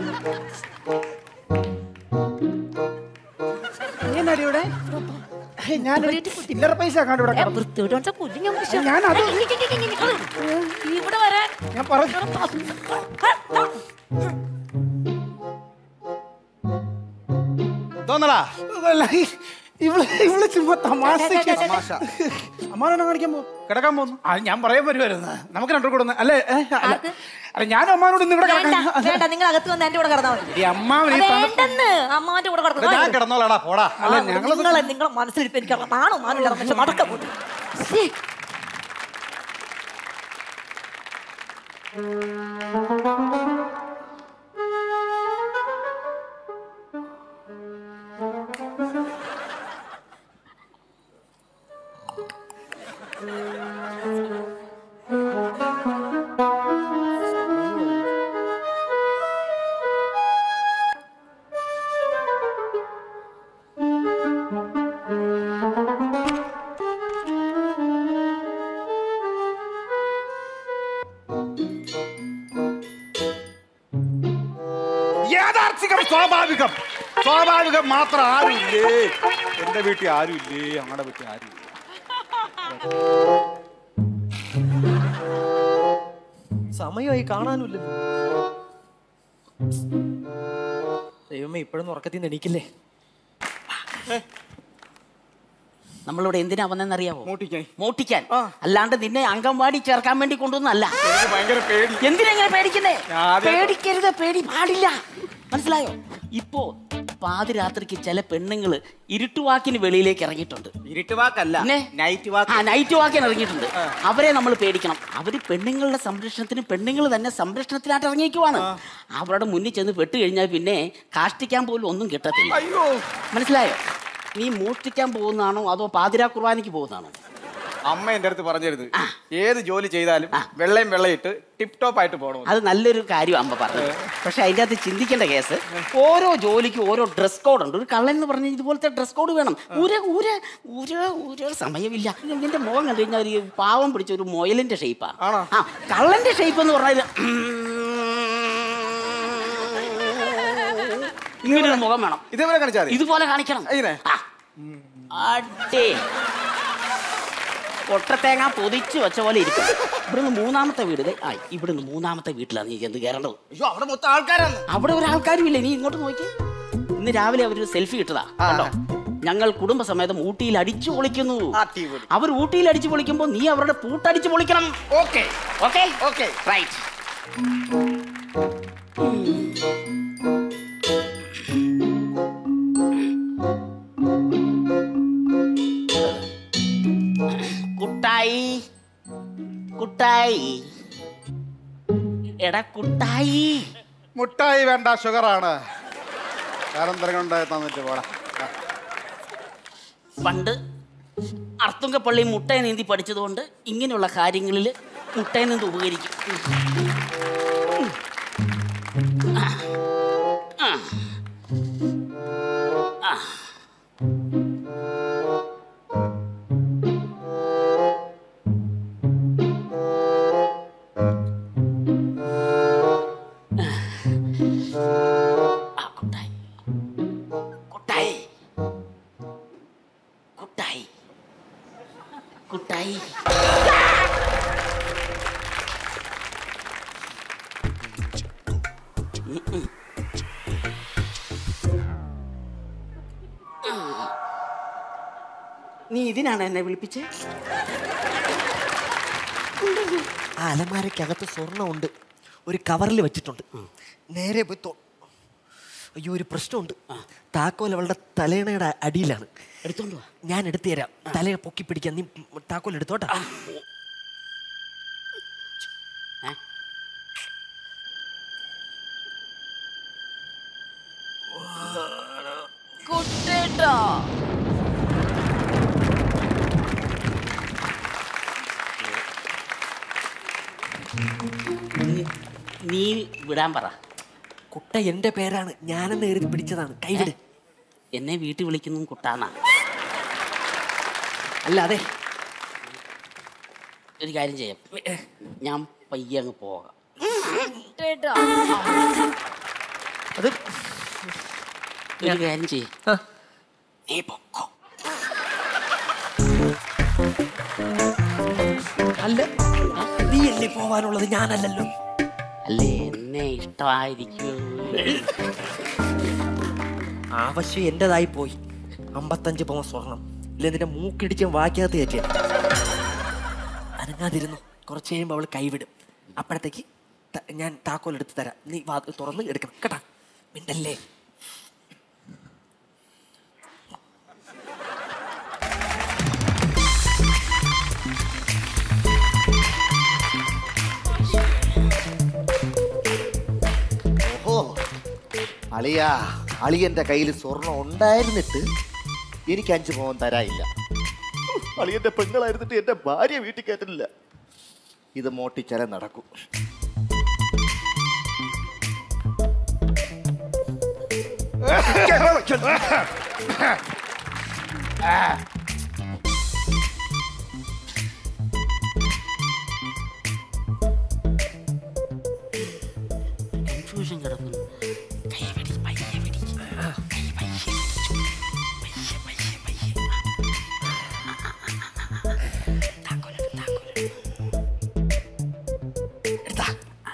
എന്നാടി ഇവിടെ ഞാൻ ചില്ലറ പൈസ കണ്ടു ഇവിടെ കിടന്നു. വൃത്തിയോട് കാണിച്ചാ കൊല്ലും ഞാൻ മനുഷ്യ. ഞാൻ അത് ഏയ്, ഇങ്ങ് ഇങ്ങ് ഇങ്ങ് ഇങ്ങ് ഇങ്ങ്. ഇവിടെ വരാൻ ഞാൻ പറഞ്ഞു തോന്നടാ അതല്ല, ഈ- ഇവള് ഇവള് ചുമ്മാ തമാശക്ക് തമാശ. അമ്മാനെ കാണിക്കാൻ പോ കിടക്കാൻ പോന്നു ആ ഞാൻ പറയാൻ വരുമായിരുന്നു നമുക്ക് രണ്ടു കൂടെ ഒന്ന് അല്ലേ ഏ, അല്ല ആർക്ക്? അല്ല ഞാൻ അമ്മാനോട് ഇന്ന് ഇവിടെ വേണ്ട കിടക്കാൻ വേണ്ട നിങ്ങൾ അകത്ത് വന്ന് എന്റെ കൂടെ കിടന്നാൽ മതി ഈ അമ്മാവൻ ഈ തന്ന- വേണ്ടെന്ന് അമ്മാന്റെ കൂടെ ഞാൻ കിടന്നു കിടന്നോളാടാ പോടാ അല്ല ഞങ്ങൾ നിങ്ങളെ നിങ്ങളെ മനസ്സിലിരിപ്പ് എനിക്ക് നാണോ മാനില്ല പക്ഷെ നടക്ക പോട്ട് ശ്ശേ. യാഥാർത്ഥികം സ്വാഭാവികം സ്വാഭാവികം മാത്രം ആരുമില്ലേ എന്റെ വീട്ടിൽ ആരുമില്ലേ ഞങ്ങളുടെ വീട്ടിൽ ആരുമില്ല സമയമായി കാണാനുമില്ലല്ലോ ദൈവമേ ഇപ്പോഴൊന്നും ഉറക്കത്തിൽ നിന്ന് എണീക്കില്ലേ നമ്മളിവിടെ എന്തിനാ വന്നെന്നറിയാവോ മോട്ടിക്കാൻ മോട്ടിക്കാൻ അല്ലാണ്ട് നിന്നെ അംഗൻവാടി ചേർക്കാൻ വേണ്ടി കൊണ്ടുവന്നല്ല എനിക്ക് ഭയങ്കര പേടി എന്തിനെങ്ങനെ പേടിക്കുന്നേ ഞാൻ ആദ്യം- പേടിക്കരുത് പേടി പാടില്ല മനസ്സിലായോ ഇപ്പോ പാതിരാത്രിക്ക് ചില പെണ്ണുങ്ങള് ഇരുട്ടുവാക്കിന് വെളിയിലേക്ക് ഇറങ്ങിയിട്ടുണ്ട് ഇരുട്ടുവാക്കല്ല പിന്നെ? നൈറ്റ് ആ വാക്ക് നൈറ്റ് വാക്കിന് ഇറങ്ങിയിട്ടുണ്ട് അവരെ നമ്മൾ പേടിക്കണം അവര് പെണ്ണുങ്ങളുടെ സംരക്ഷണത്തിന് പെണ്ണുങ്ങൾ തന്നെ സംരക്ഷണത്തിനായിട്ട് ഇറങ്ങിക്കുവാണ് അവരുടെ മുന്നിൽ ചെന്ന് പെട്ട് കഴിഞ്ഞാൽ പിന്നെ കാഷ്ടിക്കാൻ പോലും ഒന്നും കിട്ടത്തില്ല അയ്യോ മനസ്സിലായോ നീ മോഷ്ടിക്കാൻ പോകുന്നതാണോ അതോ പാതിരാ കുർബാനയ്ക്ക് പോകുന്നതാണോ അമ്മ എന്റെ അടുത്ത് പറഞ്ഞിരുന്നു ഏത് ജോലി ചെയ്താലും വെള്ളയും വെള്ളയിട്ട് ടിപ് ടോപ്പ് ആയിട്ട് പോകണം അത് നല്ലൊരു കാര്യം അമ്മ പറഞ്ഞത് പക്ഷെ അതിൻ്റെ അകത്ത് ചിന്തിക്കേണ്ട കേസ് ഓരോ ജോലിക്കും ഓരോ ഡ്രസ് കോഡ് ഉണ്ട് ഒരു കള്ളൻ എന്ന് പറഞ്ഞാൽ ഇതുപോലത്തെ ഡ്രസ് കോഡ് വേണം ഒരു ഒരു ഒരു ഒരു സമയമില്ല ഇതിന്റെ മുഖം കണ്ടു കഴിഞ്ഞാൽ ഒരു പാവം പിടിച്ച ഒരു മുയലിന്റെ ഷേപ്പാ ആണോ? ആ കള്ളന്റെ ഷേപ്പ് എന്ന് പറഞ്ഞാൽ ഇങ്ങനെ ഒരു മുഖം വേണം ഇതേപോലെ കാണിച്ചാൽ മതി. ഇതുപോലെ കാണിക്കണം ഇങ്ങനെ? ആ. അടേ ഒട്ടത്തേങ്ങ പൊതിച്ച് വെച്ച പോലെ ഇരിക്കും ഇവിടുന്ന് മൂന്നാമത്തെ വീട് ദേ, ആ ഇവിടുന്ന് മൂന്നാമത്തെ വീട്ടിലാണ് നീ ചെന്ന് കയറേണ്ടത് അയ്യോ അവിടെ മൊത്തം ആൾക്കാരാണ് അവിടെ ഒരാൾക്കാരും ഇല്ല നീ ഇങ്ങോട്ട് നോക്കി ഇന്ന് രാവിലെ അവരൊരു സെൽഫി ഇട്ടതാ കണ്ടോ ഞങ്ങൾ കുടുംബസമേതം ഊട്ടിയിൽ അടിച്ചു പൊളിക്കുന്നു അടിപൊളി. അവർ ഊട്ടിയിൽ അടിച്ചു പൊളിക്കുമ്പോൾ നീ അവരുടെ പൂട്ടടിച്ചു പൊളിക്കണം okay okay okay right Kuttayi Kuttayi എടാ കുട്ടായി മുട്ടായി വേണ്ട ഷുഗറാണ് വേറെന്തെങ്കിലും കൊണ്ട് തന്നിട്ട് പോടാ പണ്ട് അർത്തുങ്കപ്പള്ളി മുട്ടയെ നീന്തി പഠിച്ചതുകൊണ്ട് ഇങ്ങനെയുള്ള കാര്യങ്ങളിൽ മുട്ടയെ നിന്ന് ഉപകരിക്കും ഉം. ആ. ആ. ആ. ആ, കുട്ടായി കുട്ടായി കുട്ടായി കുട്ടായി ഉം, ഉം. നീ ഇതിനാണ് എന്നെ വിളിപ്പിച്ചേ ആ അലമാരയ്ക്കകത്ത് സ്വർണ്ണമുണ്ട് ഒരു കവറിൽ വെച്ചിട്ടുണ്ട് നേരെ പോയി തൊ അയ്യോ ഒരു പ്രശ്നമുണ്ട് താക്കോൽ അവളുടെ തലേണയുടെ അടിയിലാണ് എടുത്തോണ്ട് വാ ഞാൻ എടുത്തു തരാം തലയെ പൊക്കി പിടിക്കാൻ നീ താക്കോൽ എടുത്തോട്ടാ ഏ? കുട്ടേട്ടാ നീ- നീ വിടാൻ പറ കുട്ട എന്റെ പേരാണ് ഞാനെന്ന് എഴുതി പിടിച്ചതാണ് കൈവിട് എന്നെ വീട്ടിൽ വിളിക്കുന്നു കുട്ടാന്നാ അല്ല അതെ ഒരു കാര്യം ചെയ്യാം ഞാൻ പയ്യെ അങ്ങ് പോകാം അത് ഒരു കാര്യം ചെയ്യ ആ. നീ പൊക്കോ അല്ല നീ അല്ലേ പോവാനുള്ളത് ഞാനല്ലല്ലോ അല്ലേ എന്നെ ഇഷ്ടമായിരിക്കും ആവശ്യം എന്റേതായി പോയി അമ്പത്തഞ്ച് പവൻ സ്വർണം ഇല്ല നിന്റെ മൂക്കിടിച്ച് വാക്കകത്ത് കയറ്റിയ അനങ്ങാതിരുന്നു കുറച്ച് കഴിയുമ്പോൾ അവൾ കൈവിടും അപ്പോഴത്തേക്ക് ത- ഞാൻ താക്കോൽ എടുത്ത് തരാം നീ വാ തുറന്ന് എടുക്കണം കേട്ടാ മിണ്ടല്ലേ ഓഹോ അളിയാ അളിയന്റെ കയ്യിൽ സ്വർണം ഉണ്ടായിരുന്നിട്ട് എനിക്ക് അഞ്ചു പവൻ തരായില്ല അളിയന്റെ പെങ്ങളായിരുന്നിട്ട് എന്റെ ഭാര്യ വീട്ടിൽ കയറ്റില്ല ഇത് മോട്ടിച്ചാലേ നടക്കൂ കൺഫ്യൂഷൻ കിടക്കുന്നു കൈപിടി പയ്യെ പിടി കൈ പയ്യെ പിടിച്ചു പയ്യെ പയ്യെ പയ്യെ താക്കോലെടു താക്കോലെടു എടുത്താ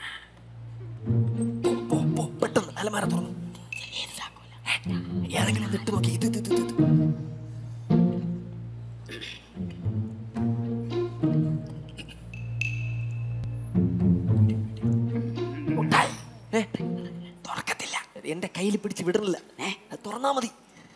പോ, പോ, പോ, പെട്ടെന്ന് അലമാര തുറന്നു ഏത് താക്കോല ഏതെങ്കിലും ഒന്ന് ഇട്ട് നോക്കി ഇത് ഇത് ഇത് ഇത്. ഏ, തുറക്കത്തില്ല എന്റെ കയ്യിൽ പിടിച്ച് വിടണില്ല ഏ അത് തുറന്നാ മതി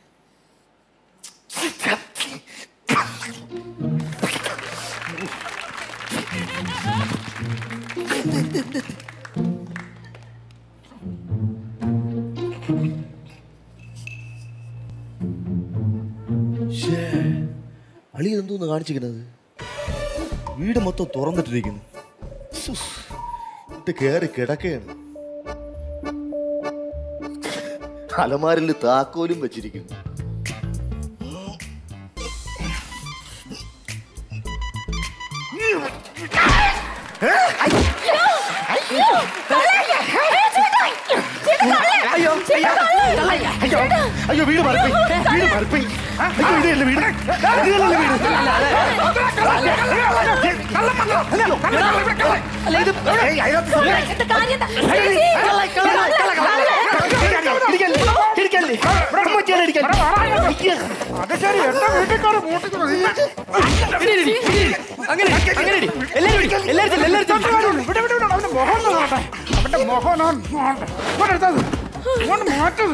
അളി എന്തോന്ന് കാണിച്ചിരിക്കുന്നത് വീട് മൊത്തം തുറന്നിട്ടിരിക്കുന്നു സുസ്. ഇത് കേറി കിടക്കുകയാണ് അലമാരിൽ താക്കോലും വെച്ചിരിക്കുന്നു അയ്യോ അയ്യോ അയ്യോ അയ്യോ വീട് മറിപ്പോയി വീട് മറിപ്പോയി അയ്യോ ഇതല്ല വീട് ഇതല്ല വീട് അല്ല ഇത് ഏയ്, അതിനകത്ത് സംഭവം- എന്താ കാര്യം എന്താ? ഇടിക്കല്ലേ, ഇടിക്കല്ലേ. അമ്മച്ചിയാണ് ഇടിക്കല്ലേ. അയ്യോ. അത് ശരി എന്റെ വീട്ടിൽ മൂട്ടിക്കുന്നു ഇടി, ഇടി, ഇടി, ഇടി. അങ്ങനെ ഇടി, അങ്ങനെ ഇടി. എല്ലാരും ഇടി, എല്ലാരും ചെല്ല്, എല്ലാരും ചെല്ല്. ഇവിടെ ഇവിടെ ഇവിടെ അവന്റെ മുഖം ഒന്ന് കാണട്ടെ അവന്റെ മുഖം ഒന്ന് കാണട്ടെ. ഇങ്ങോട്ട് എടുത്തത് ഇങ്ങോട്ട് മാറ്റത്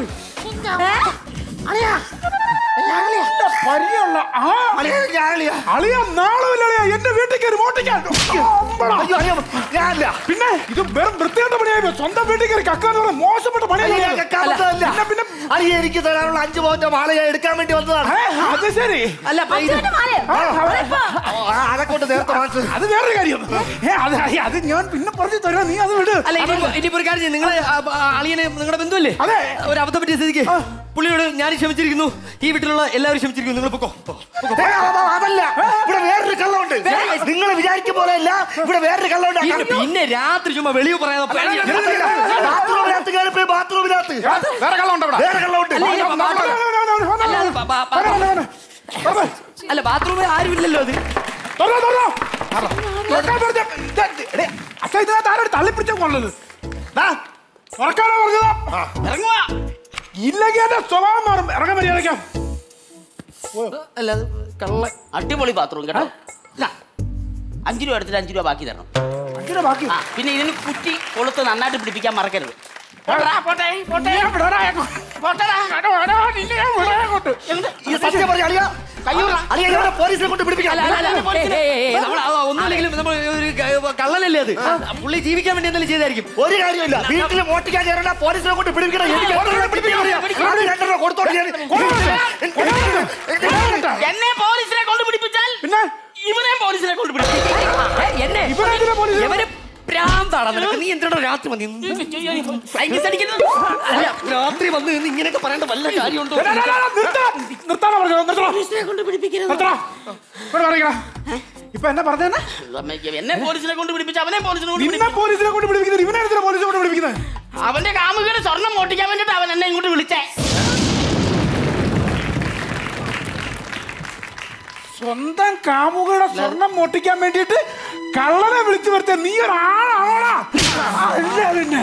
എന്റെ പരിചയമുള്ള ആ അളിയാ, ഞാൻ അളിയാ. അളിയ നാളുമില്ലളിയ എന്റെ വീട്ടിൽ കയറി മോട്ടിക്കാൻ അമ്പടാ. അയ്യോ, അളിയാ, ഞാനല്ല. പിന്നെ ഇത് വെറും വൃത്തിയായിട്ട് പണിയായി സ്വന്തം വീട്ടിൽ കയറി കക്കാന്ന് പറഞ്ഞ മോശപ്പെട്ട അളിയാ, പണിയല്ല കക്കാമത്തതല്ല. പിന്നെ പിന്നെ അളിയാ, എനിക്ക് തരാനുള്ള അഞ്ചു പവന്റെ മാല ഞാൻ എടുക്കാൻ വേണ്ടി വന്നതാണ് ഏ, അത് ശരി അല്ല അപ്പൊ ഇത് അച്ഛന്റെ മാലയോ? അതിപ്പോ ആ, അതെക്കൊണ്ട് നേരത്തെ വാങ്ങിച്ചത് അത് വേറൊരു കാര്യം ഏ, അത് അത് ഞാൻ പിന്നെ പറഞ്ഞു തരാം നീ അത് വിട് അല്ല ഇനി ഇനിയിപ്പോ ഒരു കാര്യം ചെയ്യ്. നിങ്ങളെ ആ, ആ, അളിയനെ നിങ്ങളുടെ ബന്ധുവല്ലേ അതെ. ഒരു അബദ്ധം പറ്റിയ സ്ഥിതിക്ക് പുള്ളിയോട് ഞാൻ ക്ഷമിച്ചിരിക്കുന്നു ഈ വീട്ടിലുള്ള എല്ലാവരും ക്ഷമിച്ചിരിക്കുന്നു നിങ്ങൾ പൊക്കോ പൊക്കോ. ഏ, അത- അതല്ല ഇവിടെ വേറൊരു കള്ളമുണ്ട് നിങ്ങൾ വിചാരിക്കും പോലെയല്ല ഇവിടെ വേറൊരു കള്ളമുണ്ട് ഇത് പിന്നെ രാത്രി ചുമ്മാ വെളിവ് പറയാതെ പേടി. ബാത്റൂമിനകത്ത് കയറിപ്പോയി ബാത്റൂമിനകത്ത് വേറെ കള്ളുണ്ട് ഇവിടെ വേറെ കള്ളമുണ്ട് അല്ല, ഇത് ബാ- അല്ല, അത് ബാ- ബാ- ബാ- അല്ല ബാത്റൂമിൽ ആരും ഇല്ലല്ലോ അത് അച്ഛാ ഇതിനകത്ത് ആരോട് തള്ളിപ്പിടിച്ച കൊള്ളത് തുറക്കാനോ പറഞ്ഞതാ ഇറങ്ങുവാ ഇല്ലെങ്കിൽ എന്റെ സ്വഭാവം മാറും ഇറങ്ങാൻ മര്യാദയ്ക്കാം അല്ല അത് കള്ള അടിപൊളി ബാത്റൂം കേട്ടോ ഇതാ, അഞ്ച് രൂപ എടുത്തിട്ട് അഞ്ച് രൂപ ബാക്കി തരണം അങ്ങനെ ബാക്കി ആ പിന്നെ ഇതിന് കുറ്റി കൊളുത്ത് നന്നായിട്ട് പിടിപ്പിക്കാൻ മറക്കരുത് പോട്ടെടാ, പോട്ടെ പോട്ടെ പോട്ടെടാ. എന്ത്? ഈ സത്യം പറഞ്ഞ അളിയ അളിയ ഇവിടെ പോലീസിനെ കൊണ്ട് പിടിപ്പിക്കാം അല്ല, അല്ല, അല്ല, ഏയ്, ഏയ്, ഏയ്, നമ്മള് ആ ഒന്നുമില്ലെങ്കിലും നമ്മൾ ഒരു ക- കള്ളനല്ലേ അത് പുള്ളി ജീവിക്കാൻ വേണ്ടി എന്തെങ്കിലും ചെയ്തായിരിക്കും ഒരു കാര്യമില്ല വീട്ടിൽ മോട്ടിക്കാൻ കയറണ്ട പോലീസിനെ കൊണ്ട് പിടിപ്പിക്കണം എനിക്ക് ഓർഡർ പിടിപ്പിക്കാൻ അറിയാം. ആദ്യം രണ്ടെണ്ണം കൊടുത്തോട്ടെ ഞാൻ. എന്നെ പോലീസിനെ കൊണ്ട് പിടിപ്പിച്ചാൽ പിന്നെ ഇവനെ പോലീസിനെ കൊണ്ട് പിടിപ്പിക്കും ഏ, എന്നെ ഇവനെന്തിനാ പോലീസിനെ ഇവര് പ്രാന്താണ് നിനക്ക് നീ എന്തിനാ രാത്രി വന്ന് സൈക്കിൾ അടിക്കുന്നത് അല്ല രാത്രി വന്ന് നിന്ന് ഇങ്ങനെയൊക്കെ പറയേണ്ട വല്ല കാര്യമുണ്ടോ എടാ, എടാ, എടാ, നിർത്താ. നിർത്താനാ പറഞ്ഞത് നിർത്തണോ പോലീസിനെ കൊണ്ട് പിടിപ്പിക്കരുത് നിർത്തണോ ഇവിടെ പറയണ ഇപ്പൊ എന്നാ പറഞ്ഞേ എന്നെ പോലീസിനെ കൊണ്ട് പിടിപ്പിച്ച അവനെ പോലീസിനെ കൊണ്ട് നിന്നെ പിടിപ്പിക്കും പോലീസിനെ കൊണ്ട് പിടിപ്പിക്കുന്നത് ഇവനെ എന്തിനാ പോലീസിനെ കൊണ്ട് പിടിപ്പിക്കുന്നത് അവന്റെ കാമുകയുടെ സ്വർണം മോട്ടിക്കാൻ വേണ്ടിട്ട് അവൻ എന്നെ ഇങ്ങോട്ട് വിളിച്ചേ സ്വന്തം കാമുകളുടെ സ്വർണം മോട്ടിക്കാൻ വേണ്ടിയിട്ട് കള്ളനെ വിളിച്ചു വരുത്തിയ നീ ഒരാളാണോടാ അല്ല പിന്നെ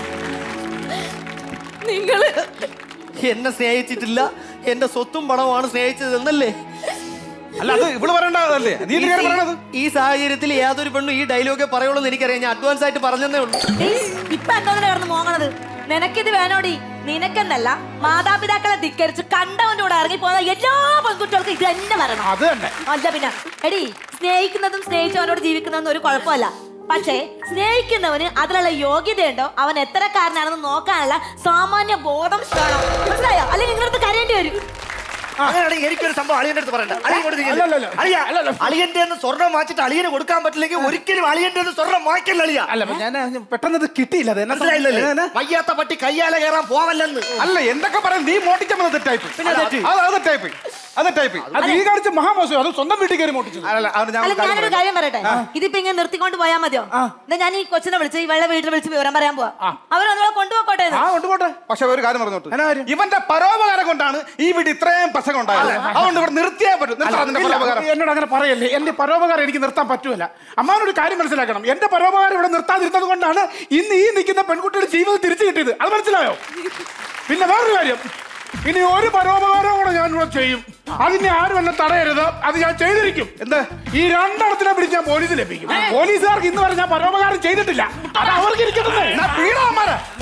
നിങ്ങള് എന്നെ സ്നേഹിച്ചിട്ടില്ല എന്റെ സ്വത്തും പണവുമാണ് സ്നേഹിച്ചത് എന്നല്ലേ അല്ല അത് ഇവള് പറയണ്ടതല്ലേ നീ ഈ- എന്തിനാണ് പറയണത് ഈ സാഹചര്യത്തിൽ യാതൊരു പെണ്ണും ഈ ഡയലോഗേ പറയുള്ളൂ എന്ന് എനിക്കറിയാം ഞാൻ അഡ്വാൻസ് ആയിട്ട് പറഞ്ഞതേ ഉള്ളൂ ഏയ്, ഇപ്പൊ എന്തോന്നിനെ കിടന്ന് മോങ്ങണത് നിനക്കിത് വേണോടി നിനക്കെന്നല്ല മാതാപിതാക്കളെ ധിക്കരിച്ച് കണ്ടവന്റെ കൂടെ ഇറങ്ങി പോകുന്ന എല്ലാ പെൺകുട്ടികൾക്കും ഇത് തന്നെ വരണം അത് തന്നെ അല്ല പിന്നെ എടി സ്നേഹിക്കുന്നതും സ്നേഹിച്ചവനോട് ജീവിക്കുന്നതും ഒരു കുഴപ്പമല്ല പക്ഷേ സ്നേഹിക്കുന്നവന് അതിലുള്ള യോഗ്യതയുണ്ടോ അവൻ എത്രക്കാരനാണെന്ന് നോക്കാനുള്ള സാമാന്യ ബോധം വേണം മനസ്സിലായോ അല്ലെങ്കിൽ നിങ്ങളടുത്ത് കരയേണ്ടി വരും അങ്ങനെയാണെങ്കിൽ എനിക്കൊരു സംഭവം അളിയന്റെ അടുത്ത് പറയണ്ട അളിയൻ കൊണ്ട് നീ അല്ലല്ലല്ല. ചെല്ല്. അളിയ അല്ലല്ല. അളിയന്റെ സ്വർണം വാങ്ങിച്ചിട്ട് അളിയന് കൊടുക്കാൻ പറ്റില്ലെങ്കിൽ ഒരിക്കലും അളിയന്റെ സ്വർണം വാങ്ങിക്കല്ല അളിയ അല്ല ഞാൻ പെട്ടെന്ന് ഇത് കിട്ടിയില്ല അത് എന്നെ മനസ്സിലായില്ലല്ലേ സംബന്ധിച്ച് വയ്യാത്ത പട്ടി കയ്യാലെ കയറാൻ പോവല്ലെന്ന് അല്ല എന്തൊക്കെ പറയാം നീ മോട്ടിക്കാൻ വന്നത് തെറ്റായിപ്പോയി പിന്നെ തെറ്റി. അത് അത് തെറ്റായിപ്പോയി അത് തെറ്റായിപ്പോയി അത് നീ കാണിച്ച മഹാമോശം അത് സ്വന്തം വീട്ടിൽ കയറി മോട്ടിച്ചു അല്ല അത് ഞാൻ അല്ല ഒരു കാര്യം ഞാനൊരു പറയാം. കാര്യം പറയട്ടെ ഇതിപ്പോ ഇങ്ങനെ നിർത്തിക്കൊണ്ട് പോയാൽ മതിയോ എന്നാ ഞാൻ ഈ കൊച്ചിനെ വിളിച്ച് ഈ വെള്ള വീട്ടിൽ വിളിച്ച് വിവരം പറയാൻ പോവാ അവരൊന്നുകൂടെ കൊണ്ടുപോക്കോട്ടെ ആ കൊണ്ടുപോട്ടെ പക്ഷെ ഒരു കാര്യം പറഞ്ഞോട്ട് എന്നാ കാര്യം? ഇവന്റെ പരോപകാരം കൊണ്ടാണ് ഈ വീട് ഇത്രയും പശക ഉണ്ടായത് അതുകൊണ്ട് ഇവിടെ നിർത്തിയേ പറ്റും നിർത്തണം അതിന്റെ ഇല്ല, പരോപകാരം എന്നോട് അങ്ങനെ പറയല്ലേ എന്റെ പരോപകാരം എനിക്ക് നിർത്താൻ പറ്റൂല അമ്മാവനൊരു കാര്യം മനസ്സിലാക്കണം എന്റെ പരോപകാരം ഇവിടെ നിർത്താതിരുന്നത് കൊണ്ടാണ് ഇന്ന് ഈ നിൽക്കുന്ന പെൺകുട്ടിയുടെ ജീവിതം തിരിച്ചു കിട്ടിയത് അത് മനസ്സിലായോ പിന്നെ വേറൊരു കാര്യം ഇനി ഒരു പരോപകാരവും കൂടെ ഞാൻ ഇവിടെ ചെയ്യും അതിനെ ആരും എന്നെ തടയരുത് അത് ഞാൻ ചെയ്തിരിക്കും എന്ത് ഈ രണ്ടെണ്ണത്തിനെ പിടിച്ച് ഞാൻ പോലീസിൽ ലഭിക്കും പോലീസുകാർക്ക് ഇന്ന് വരെ ഞാൻ പരോപകാരം ചെയ്തിട്ടില്ല അത് അവർക്ക് ഇരിക്കട്ടെ എന്നാ പീഡാമാരാ